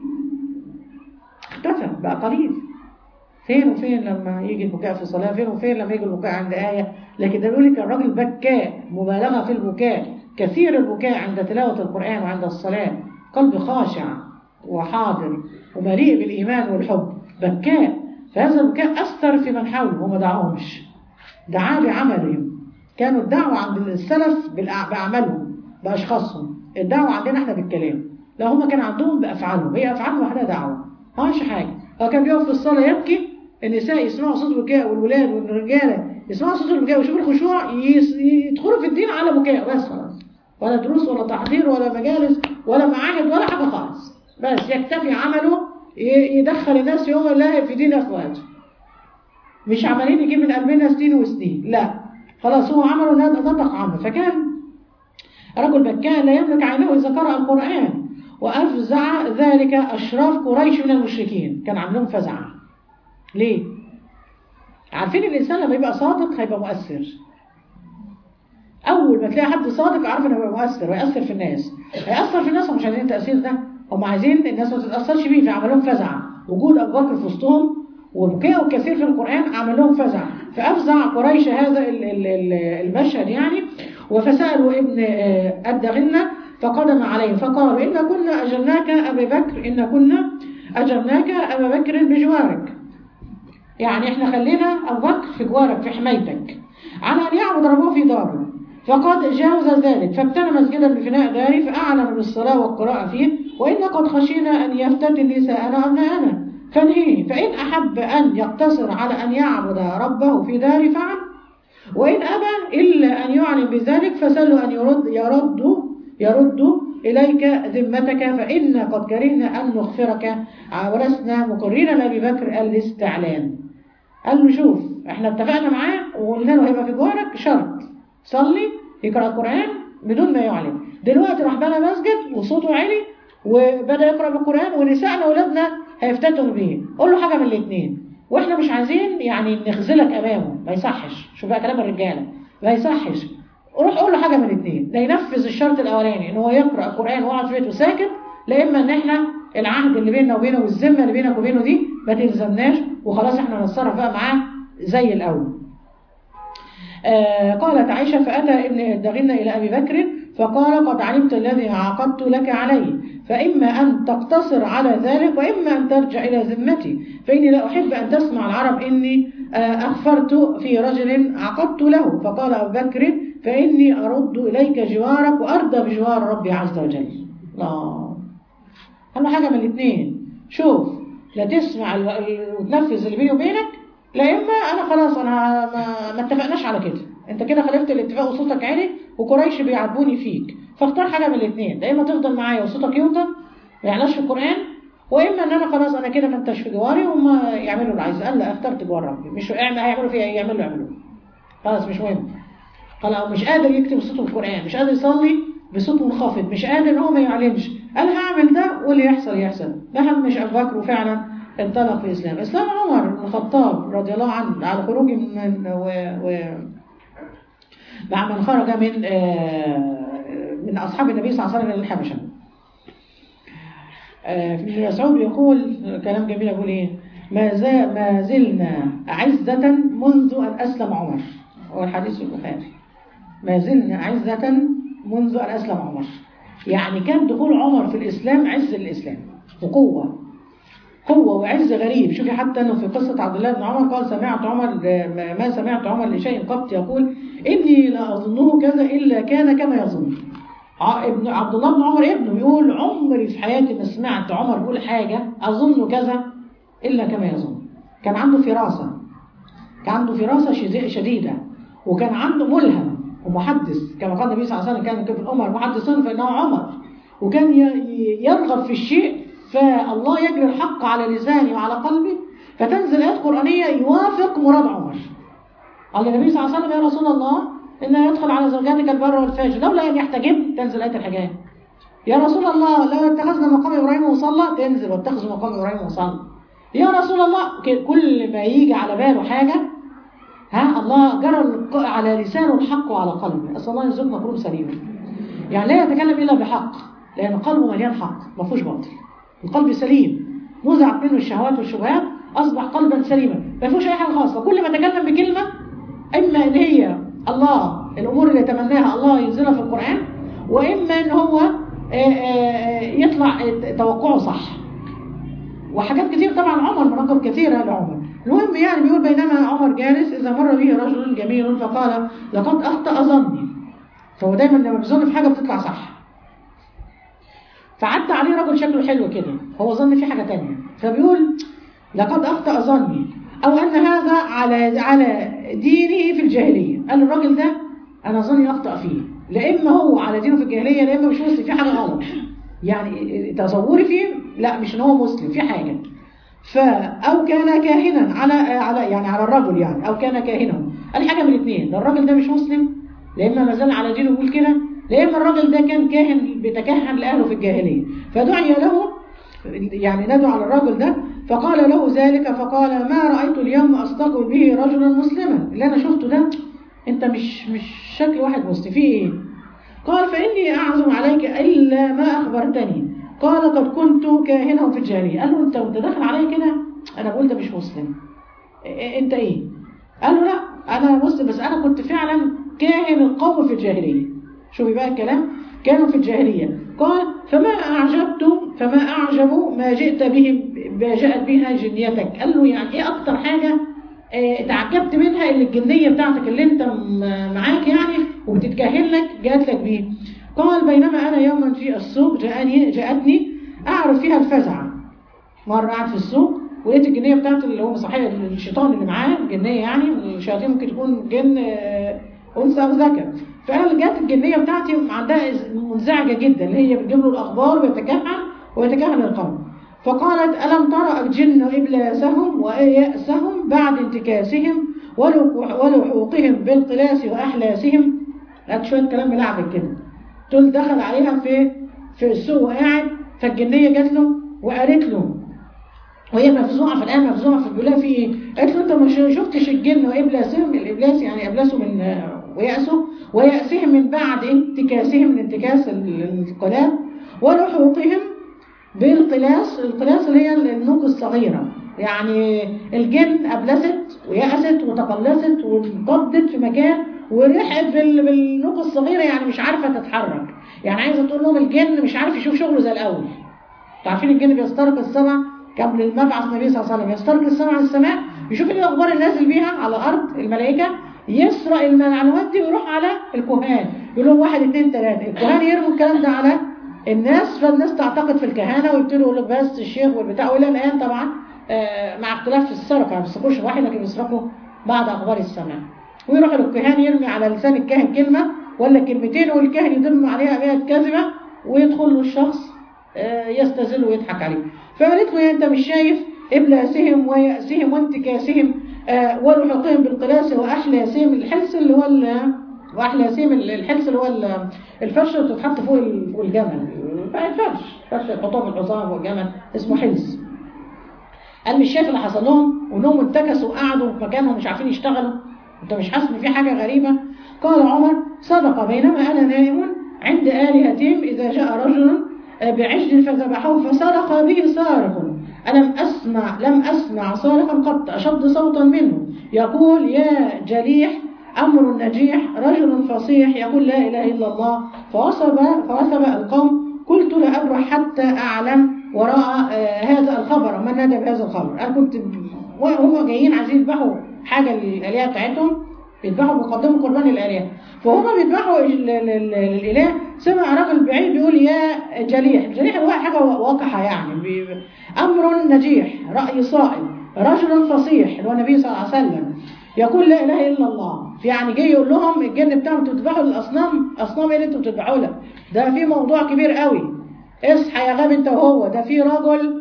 اختفى بقى قليل فين وفين لما يجي البكاء في الصلاة فين وفين لما يجي البكاء عند آية لكن ده بيقول لك الراجل بكاء مبالغة في البكاء كثير البكاء عند تلاوة القرآن وعند الصلاة قلب خاشع وحاضر ومليء بالإيمان والحب بكاء فهذا البكاء أثر في من حوله وما دعاهمش دعاه بعملهم كانوا الدعوة عند السلف بأعمالهم بأشخاصهم الدعوة عندنا احنا بالكلام لا هم كان عندهم بأفعالهم هي أفعالهم وحدها دعوة ما مش حاجة هو كان بيقف في الصلاة يبكي النساء يسمعوا صوت البكاء والولاد والرجالة يسمعوا صوت البكاء ويشوفوا الخشوع يدخلوا في الدين على بكاء بس خلاص ولا دروس ولا تحضير ولا مجالس ولا معاهد ولا حاجة خالص بس يكتفي عمله يدخل الناس يوم الله في دين أخواته مش عمالين يجيب من قلبنا سنين وسنين لا خلاص هو عمله نطق عنه فكان رجل بكاء لا يملك عينه إذا قرأ القرآن وأفزع ذلك أشراف قريش من المشركين كان عندهم فزعة ليه؟ عارفين الإنسان لما يبقى صادق هيبقى مؤثر أول ما تلاقي حد صادق عارف إنه هيبقى مؤثر ويأثر في الناس هيأثر في الناس ومش عايزين التأثير ده هم عايزين الناس ما تتأثرش بيه فعملهم فزعة وجود أبو بكر في وسطهم وبكاء كثير في القرآن عمل لهم فزع فأفزع قريش هذا المشهد يعني وفسألوا ابن الدغنة فقدم عليه فقالوا إن كنا أجرناك أبا بكر إن كنا أجرناك أبا بكر بجوارك يعني إحنا خلينا أبو بكر في جوارك في حمايتك على أن يعبد ربه في داره فقد جاوز ذلك فابتنى مسجدا بفناء داري فأعلن بالصلاة والقراءة فيه وإن قد خشينا أن يفتتن نساءنا أبناءنا فانهيه فإن أحب أن يقتصر على أن يعبد ربه في دار فعل وإن أبى إلا أن يعلن بذلك فسأله أن يرد يرد يرد إليك ذمتك فإنا قد كرهنا أن نغفرك ولسنا مقرين لأبي بكر الاستعلان قال له شوف احنا اتفقنا معاه وقلنا له هيبقى في جوارك شرط صلي يقرأ القرآن بدون ما يعلن دلوقتي راح بنى مسجد وصوته عالي وبدأ يقرأ بالقرآن ونسائنا وولادنا هيفتتنوا بيه قول له حاجة من الاثنين واحنا مش عايزين يعني نخذلك امامه ما يصحش شوف بقى كلام الرجاله ما يصحش روح قول له حاجه من الاثنين لا ينفذ الشرط الاولاني ان هو يقرا القران ويقعد في بيته ساكت لا اما ان احنا العهد اللي بيننا وبينه والذمه اللي بينك وبينه دي ما تلزمناش وخلاص احنا نتصرف بقى معاه زي الاول آه قالت عائشه فاتى ابن الدغن الى ابي بكر فقال قد علمت الذي عقدت لك عليه فإما أن تقتصر على ذلك وإما أن ترجع إلى ذمتي فإني لا أحب أن تسمع العرب إني أخفرت في رجل عقدت له فقال أبو بكر فإني أرد إليك جوارك وأرضى بجوار ربي عز وجل الله أهم حاجة من الاثنين شوف لا تسمع وتنفذ اللي بيني وبينك لا إما أنا خلاص أنا ما, ما اتفقناش على كده أنت كده خالفت الاتفاق وصوتك عالي وقريش بيعاتبوني فيك فاختار حاجة من الاثنين يا إما تفضل معايا وصوتك يوطى ما يعلاش في القرآن واما ان انا خلاص انا كده ما انتش في جواري وهم يعملوا اللي عايزه قال لا اخترت جوار ربي مش اعمل هيعملوا فيها ايه يعملوا يعملوا خلاص مش مهم خلاص مش قادر يكتب صوته في القران مش قادر يصلي بصوت منخفض مش قادر ان هو ما يعلمش قال هعمل ده واللي يحصل يحصل ده مش ابو بكر وفعلا انطلق في الاسلام اسلام عمر بن الخطاب رضي الله عنه على خروجه من و, و مع من خرج من آه من اصحاب النبي صلى الله عليه وسلم الى الحبشه ابن مسعود يقول كلام جميل يقول ايه ما, زال ما زلنا عزة منذ أن أسلم عمر هو الحديث البخاري ما زلنا عزة منذ أن أسلم عمر يعني كان دخول عمر في الإسلام عز الإسلام وقوة قوة وعز غريب شوفي حتى أنه في قصة عبد الله بن عمر قال سمعت عمر ما سمعت عمر لشيء قط يقول إني لا أظنه كذا إلا كان كما يظن ابن عبد الله بن عمر ابنه يقول عمري في حياتي ما سمعت عمر بيقول حاجة أظن كذا إلا كما يظن كان عنده فراسة كان عنده فراسة شديدة وكان عنده ملهم ومحدث كما قال النبي صلى الله عليه وسلم كان في الأمر محدثون فإنه عمر وكان يرغب في الشيء فالله يجري الحق على لسانه وعلى قلبه فتنزل آيات قرآنية يوافق مراد عمر قال النبي صلى الله عليه وسلم يا رسول الله إنه يدخل على زوجاتك البر والفاجر لولا أن يحتجب تنزل آية الحجاب يا رسول الله لو اتخذنا مقام إبراهيم وصلى تنزل واتخذوا مقام إبراهيم وصلى يا رسول الله كل ما يجي على باله حاجة ها الله جرى على لسانه الحق وعلى قلبه أسأل الله يرزقنا قلوب سليمة يعني لا يتكلم إلا بحق لأن قلبه مليان حق ما فيهوش باطل القلب سليم نزعت منه الشهوات والشبهات أصبح قلبا سليما ما فيهوش أي حاجة خاصة كل ما تكلم بكلمة إما إن هي الله الأمور اللي يتمناها الله ينزلها في القرآن وإما إن هو يطلع توقعه صح وحاجات كتير طبعا عمر مناقب كثيرة لعمر المهم يعني بيقول بينما عمر جالس إذا مر به رجل جميل فقال لقد أخطأ ظني فهو دايما لما بيظن في حاجة بتطلع صح فعدى عليه رجل شكله حلو كده هو ظن في حاجة تانية فبيقول لقد أخطأ ظني أو أن هذا على على دينه في الجاهلية قال الراجل ده أنا ظني أخطأ فيه لا إما هو على دينه في الجاهلية لا إما مش مسلم في حاجة غلط يعني تصوري فيه لا مش إن هو مسلم في حاجة ف أو كان كاهنا على على يعني على الرجل يعني أو كان كاهنا قال حاجة من الاثنين لا الراجل ده مش مسلم لا إما ما زال على دينه بيقول كده لا إما الراجل ده كان كاهن بيتكهن لأهله في الجاهلية فدعي له يعني ندعو على الرجل ده فقال له ذلك فقال ما رأيت اليوم أستقبل به رجلا مسلما اللي أنا شفته ده أنت مش مش شكل واحد مسلم في إيه قال فإني أعزم عليك إلا ما أخبرتني قال قد كنت كاهنا في الجاهلية قال له أنت وأنت داخل عليا كده أنا بقول ده مش مسلم أنت إيه قال له لا أنا مسلم بس أنا كنت فعلا كاهن القوم في الجاهلية شوفي بقى الكلام كانوا في الجاهلية قال فما أعجبت فما أعجب ما جئت به ما جاءت بها جنيتك قال له يعني إيه أكتر حاجة اه تعجبت منها اللي الجنية بتاعتك اللي أنت معاك يعني وبتتكهن لك جاءت لك بيه قال بينما أنا يوما في السوق جاءني جاءتني أعرف فيها الفزع مرة قاعد في السوق ولقيت الجنية بتاعت اللي هو صحيح الشيطان اللي معاه الجنية يعني الشياطين ممكن تكون جن اه أنثى أو ذكر فقال جت الجنيه بتاعتي عندها منزعجه جدا اللي هي بتجيب له الاخبار ويتكهن ويتكهن القوم فقالت الم ترى الجن ابلاسهم وياسهم بعد انتكاسهم ولحوقهم بالقلاس واحلاسهم قالت شويه كلام ملعبك كده تقول دخل عليها في في السوق وقاعد فالجنيه جات له وقالت له وهي مفزوعه في الان مفزوعه في بيقول في ايه؟ قالت له انت ما شفتش الجن وابلاسهم الابلاس يعني ابلسوا من ويأسوا ويأسهم من بعد انتكاسهم من انتكاس القلاب ولحوقهم بالقلاس القلاس اللي هي النوق الصغيره يعني الجن ابلست ويأست وتقلصت وانقبضت في مكان ورحت بالنوق الصغيره يعني مش عارفه تتحرك يعني عايزه تقول لهم الجن مش عارف يشوف شغله زي الاول عارفين الجن بيسترق السماء قبل المبعث النبي صلى الله عليه وسلم يسترق السماء عن السماء يشوف ايه الاخبار اللي نازل بيها على الارض الملائكه يسرق المعلومات دي ويروح على الكهان يقول لهم واحد اثنين ثلاثه الكهان يرموا الكلام ده على الناس فالناس تعتقد في الكهانه ويبتدوا يقول لك بس الشيخ والبتاع والى الان طبعا آه مع اختلاف في السرقه ما بيسرقوش واحد لكن بيسرقوا بعض اخبار السماء ويروح للكهان يرمي على لسان الكاهن كلمه ولا كلمتين والكاهن يضم عليها 100 كذبه ويدخل له الشخص آه يستذل ويضحك عليه فقالت له انت مش شايف ابلاسهم ويأسهم وانتكاسهم آه ولحقهم بالقلاس واحلاسهم الحلس اللي هو واحلاسهم الحلس اللي هو الفرش اللي بتتحط فوق فوق الجمل الفرش فرش يحطوه في الحصان فوق الجمل اسمه حلس قال مش شايف اللي حصل لهم وانهم انتكسوا وقعدوا في مكانهم مش عارفين يشتغلوا انت مش حاسس ان في حاجه غريبه قال عمر صدق بينما انا نائم عند الهتهم اذا جاء رجل بعجل فذبحوه فصرخ به صارخ ألم أسمع لم أسمع صارخا قط أشد صوتا منه يقول يا جليح أمر نجيح رجل فصيح يقول لا إله إلا الله فوصب فوثب القوم قلت لا أبرح حتى أعلم وراء هذا الخبر من نادى بهذا الخبر أنا كنت وهم جايين عايزين يذبحوا حاجة للآلهة بتاعتهم بيذبحوا بيقدموا قربان للآلهة فهم بيذبحوا الإله سمع راجل بعيد بيقول يا جليح الجليح هو حاجة واقحة يعني أمر نجيح رأي صائب رجل فصيح اللي هو النبي صلى الله عليه وسلم يقول لا إله إلا الله يعني جاي يقول لهم الجن بتاعهم انتوا بتذبحوا الأصنام أصنام إيه اللي انتوا بتذبحوا لها ده في موضوع كبير قوي اصحى يا غاب انت وهو ده في رجل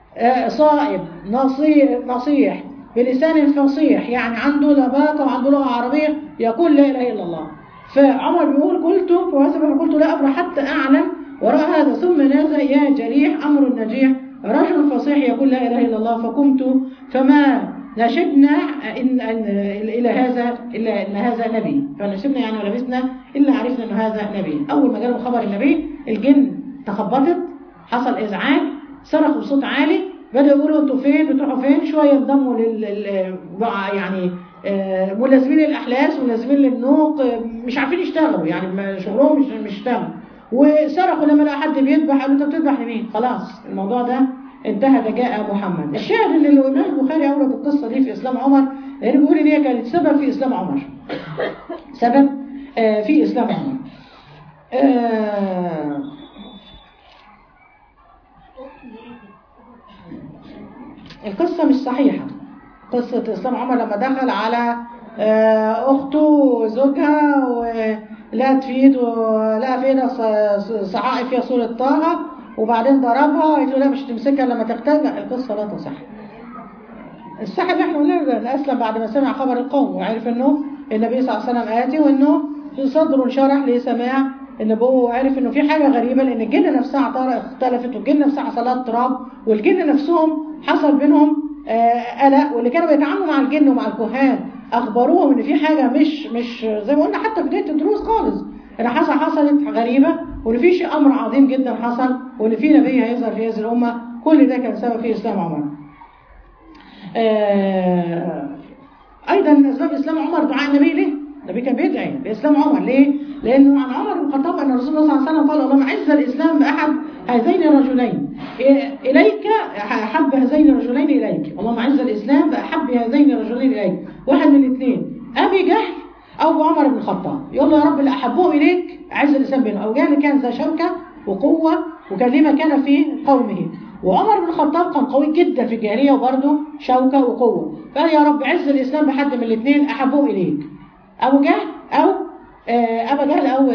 صائب نصيح نصيح بلسان فصيح يعني عنده لباقة وعنده لغة عربية يقول لا إله إلا الله فعمر بيقول قلت فواسب قلت لا أبرح حتى أعلم وراء هذا ثم نازل يا جريح أمر النجيح رجل فصيح يقول لا إله إلا الله فقمت فما نشبنا إن, إن إلى هذا إلا إن هذا نبي فنشبنا يعني ولبسنا إلا عرفنا إن هذا نبي أول ما جاله خبر النبي الجن تخبطت حصل إزعاج صرخوا بصوت عالي بدأوا يقولوا انتوا فين بتروحوا فين شوية انضموا لل يعني ملازمين الأحلاس ملازمين للنوق مش عارفين يشتغلوا يعني شغلهم مش مش يشتغلوا وصرخوا لما لقى حد بيذبح قالوا انت بتذبح لمين خلاص الموضوع ده انتهى ده جاء محمد الشاهد ان الامام البخاري اورد القصه دي في اسلام عمر لان بيقول ان هي كانت سبب في اسلام عمر سبب آه في اسلام عمر آه القصه مش صحيحه قصه اسلام عمر لما دخل على آه اخته وزوجها ولقت في ايده لقى في ايدها صحائف فيها صوره طه وبعدين ضربها قالت له لا مش تمسكها لما تقتل القصه لا تصح الصح اللي احنا قلنا اسلم بعد ما سمع خبر القوم وعرف انه النبي صلى الله عليه وسلم اتي وانه في صدره انشرح لسماع النبوه وعرف انه في حاجه غريبه لان الجن نفسها اختلفت والجن نفسها حصل لها اضطراب والجن نفسهم حصل بينهم قلق واللي كانوا بيتعاملوا مع الجن ومع الكهان اخبروهم ان في حاجه مش مش زي ما قلنا حتى في بدايه الدروس خالص ان حصل حصلت غريبه وان في شيء امر عظيم جدا حصل وان في نبي هيظهر في هذه الامه كل ده كان سبب في اسلام عمر. آه ايضا اسباب اسلام عمر دعاء النبي ليه؟ النبي كان بيدعي باسلام عمر ليه؟ لانه عن عمر بن الخطاب ان الرسول صلى الله عليه وسلم قال اللهم عز الاسلام باحد هذين الرجلين اليك احب هذين الرجلين اليك اللهم عز الاسلام باحب هذين الرجلين اليك واحد من الاثنين ابي جهل او عمر بن الخطاب يقول له يا رب اللي احبه اليك عز الاسلام بينه او جهل كان ذا شوكه وقوه وكان ليه مكانه في قومه وعمر بن الخطاب كان قوي جدا في الجاهليه وبرده شوكه وقوه فقال يا رب عز الاسلام بحد من الاثنين احبه اليك ابو جهل او آه، أبا جهل أو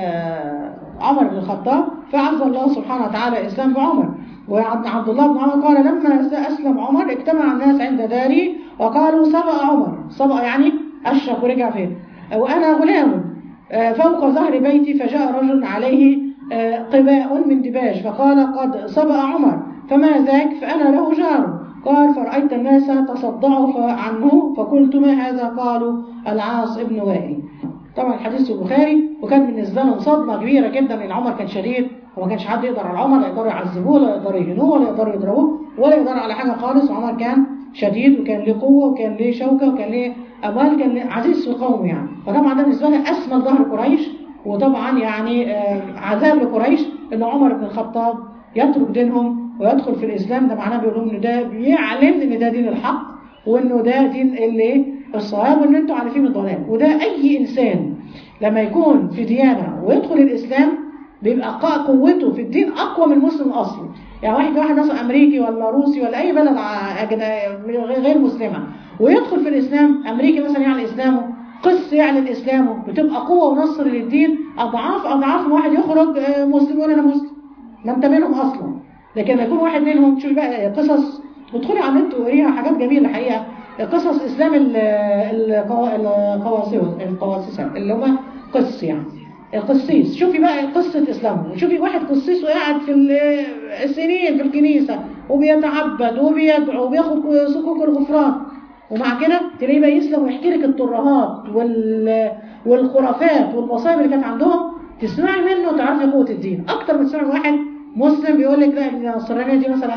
آه، عمر بن الخطاب فعز الله سبحانه وتعالى الإسلام بعمر وعن عبد الله بن عمر قال لما أسلم عمر اجتمع الناس عند داري وقالوا سبق عمر سبق يعني أشرك ورجع فين وأنا غلام آه، فوق ظهر بيتي فجاء رجل عليه آه، قباء من دباج فقال قد سبق عمر فما ذاك فأنا له جار قال فرأيت الناس تصدعوا عنه فقلت ما هذا قالوا العاص ابن وائل طبعا الحديث في البخاري وكان بالنسبه لهم صدمه كبيره جدا لان عمر كان شديد وما كانش حد يقدر على عمر لا يقدروا يعذبوه ولا يقدروا يهنوه ولا يقدروا يضربوه ولا يقدروا على حاجه خالص وعمر كان شديد وكان له قوه وكان له شوكه وكان له اموال كان له عزيز في قومه يعني فطبعا ده بالنسبه لنا اسمى ظهر قريش وطبعا يعني آه، عذاب لقريش ان عمر بن الخطاب يترك دينهم ويدخل في الاسلام ده معناه بيقول لهم ان ده بيعلن ان ده دين الحق وانه ده دين اللي الصواب وان انتوا عارفين الضلال وده اي انسان لما يكون في ديانه ويدخل الاسلام بيبقى قا- قوته في الدين اقوى من المسلم الاصلي يعني واحد واحد مثلا امريكي ولا روسي ولا اي بلد ع- أجن- غير مسلمه ويدخل في الاسلام امريكي مثلا يعلن اسلامه قس يعلن اسلامه بتبقى قوه ونصر للدين اضعاف اضعاف من واحد يخرج آه، مسلم يقول انا مسلم ما انت منهم اصلا لكن لما يكون واحد منهم تشوف بقى قصص ادخلي على النت وقريها حاجات جميله الحقيقه قصص اسلام ال- القوا- القواصوس القواصسه اللي هم قس يعني القسيس شوفي بقى قصة إسلامهم وشوفي واحد قسيس وقاعد في ال- السنين في الكنيسة وبيتعبد وبيدعو وبياخد صكوك الغفران ومع كده تلاقيه بقى يسلم ويحكي لك الترهات وال... والخرافات والمصايب اللي كانت عندهم تسمعي منه وتعرفي قوة الدين أكتر من تسمعي من واحد مسلم بيقول لك لا النصرانية دي مثلا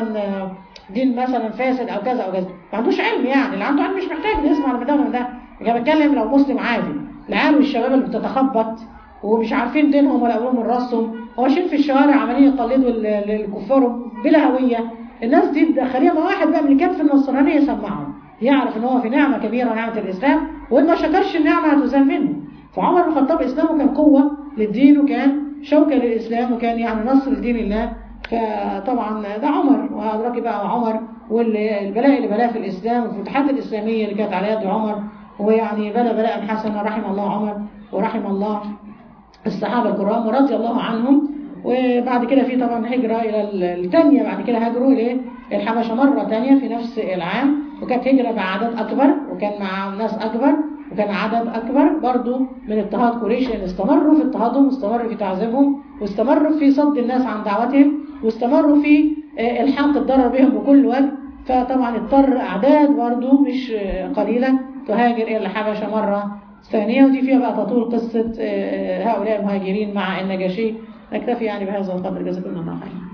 دين مثلا فاسد أو كذا أو كذا ما عندوش علم يعني اللي عنده علم مش محتاج يسمع من ده ومن ده أنا بتكلم لو مسلم عادي العيال والشباب اللي بتتخبط ومش عارفين دينهم ولا قبلهم من راسهم وماشيين في الشوارع عمالين يقلدوا ال- ال- الكفار بلا هويه الناس دي تدخليها مع واحد بقى من اللي كان في النصرانيه يسمعهم يعرف ان هو في نعمه كبيره نعمه الاسلام وان ما شكرش النعمه هتزال منه فعمر بن الخطاب اسلامه كان قوه للدين وكان شوكه للاسلام وكان يعني نصر لدين الله فطبعا ده عمر وادراكي بقى عمر والبلاء اللي بلاه في الاسلام والفتوحات الاسلاميه اللي كانت على يد عمر ويعني بلى بلاء حسنا رحم الله عمر ورحم الله الصحابة الكرام ورضي الله عنهم وبعد كده في طبعا هجرة إلى الثانية بعد كده هاجروا إلى الحبشة مرة ثانية في نفس العام وكانت هجرة مع عدد أكبر وكان مع ناس أكبر وكان عدد أكبر برضو من اضطهاد قريش لأن استمروا في اضطهادهم واستمروا في تعذيبهم واستمروا في صد الناس عن دعوتهم واستمروا في آه، إلحاق الضرر بهم بكل وجه فطبعا اضطر أعداد برضو مش آه، قليلة تهاجر إلى الحبشة مرة ثانية ودي فيها بقى تطول قصة آه، هؤلاء المهاجرين مع النجاشي نكتفي يعني بهذا القدر جزاكم الله خيرا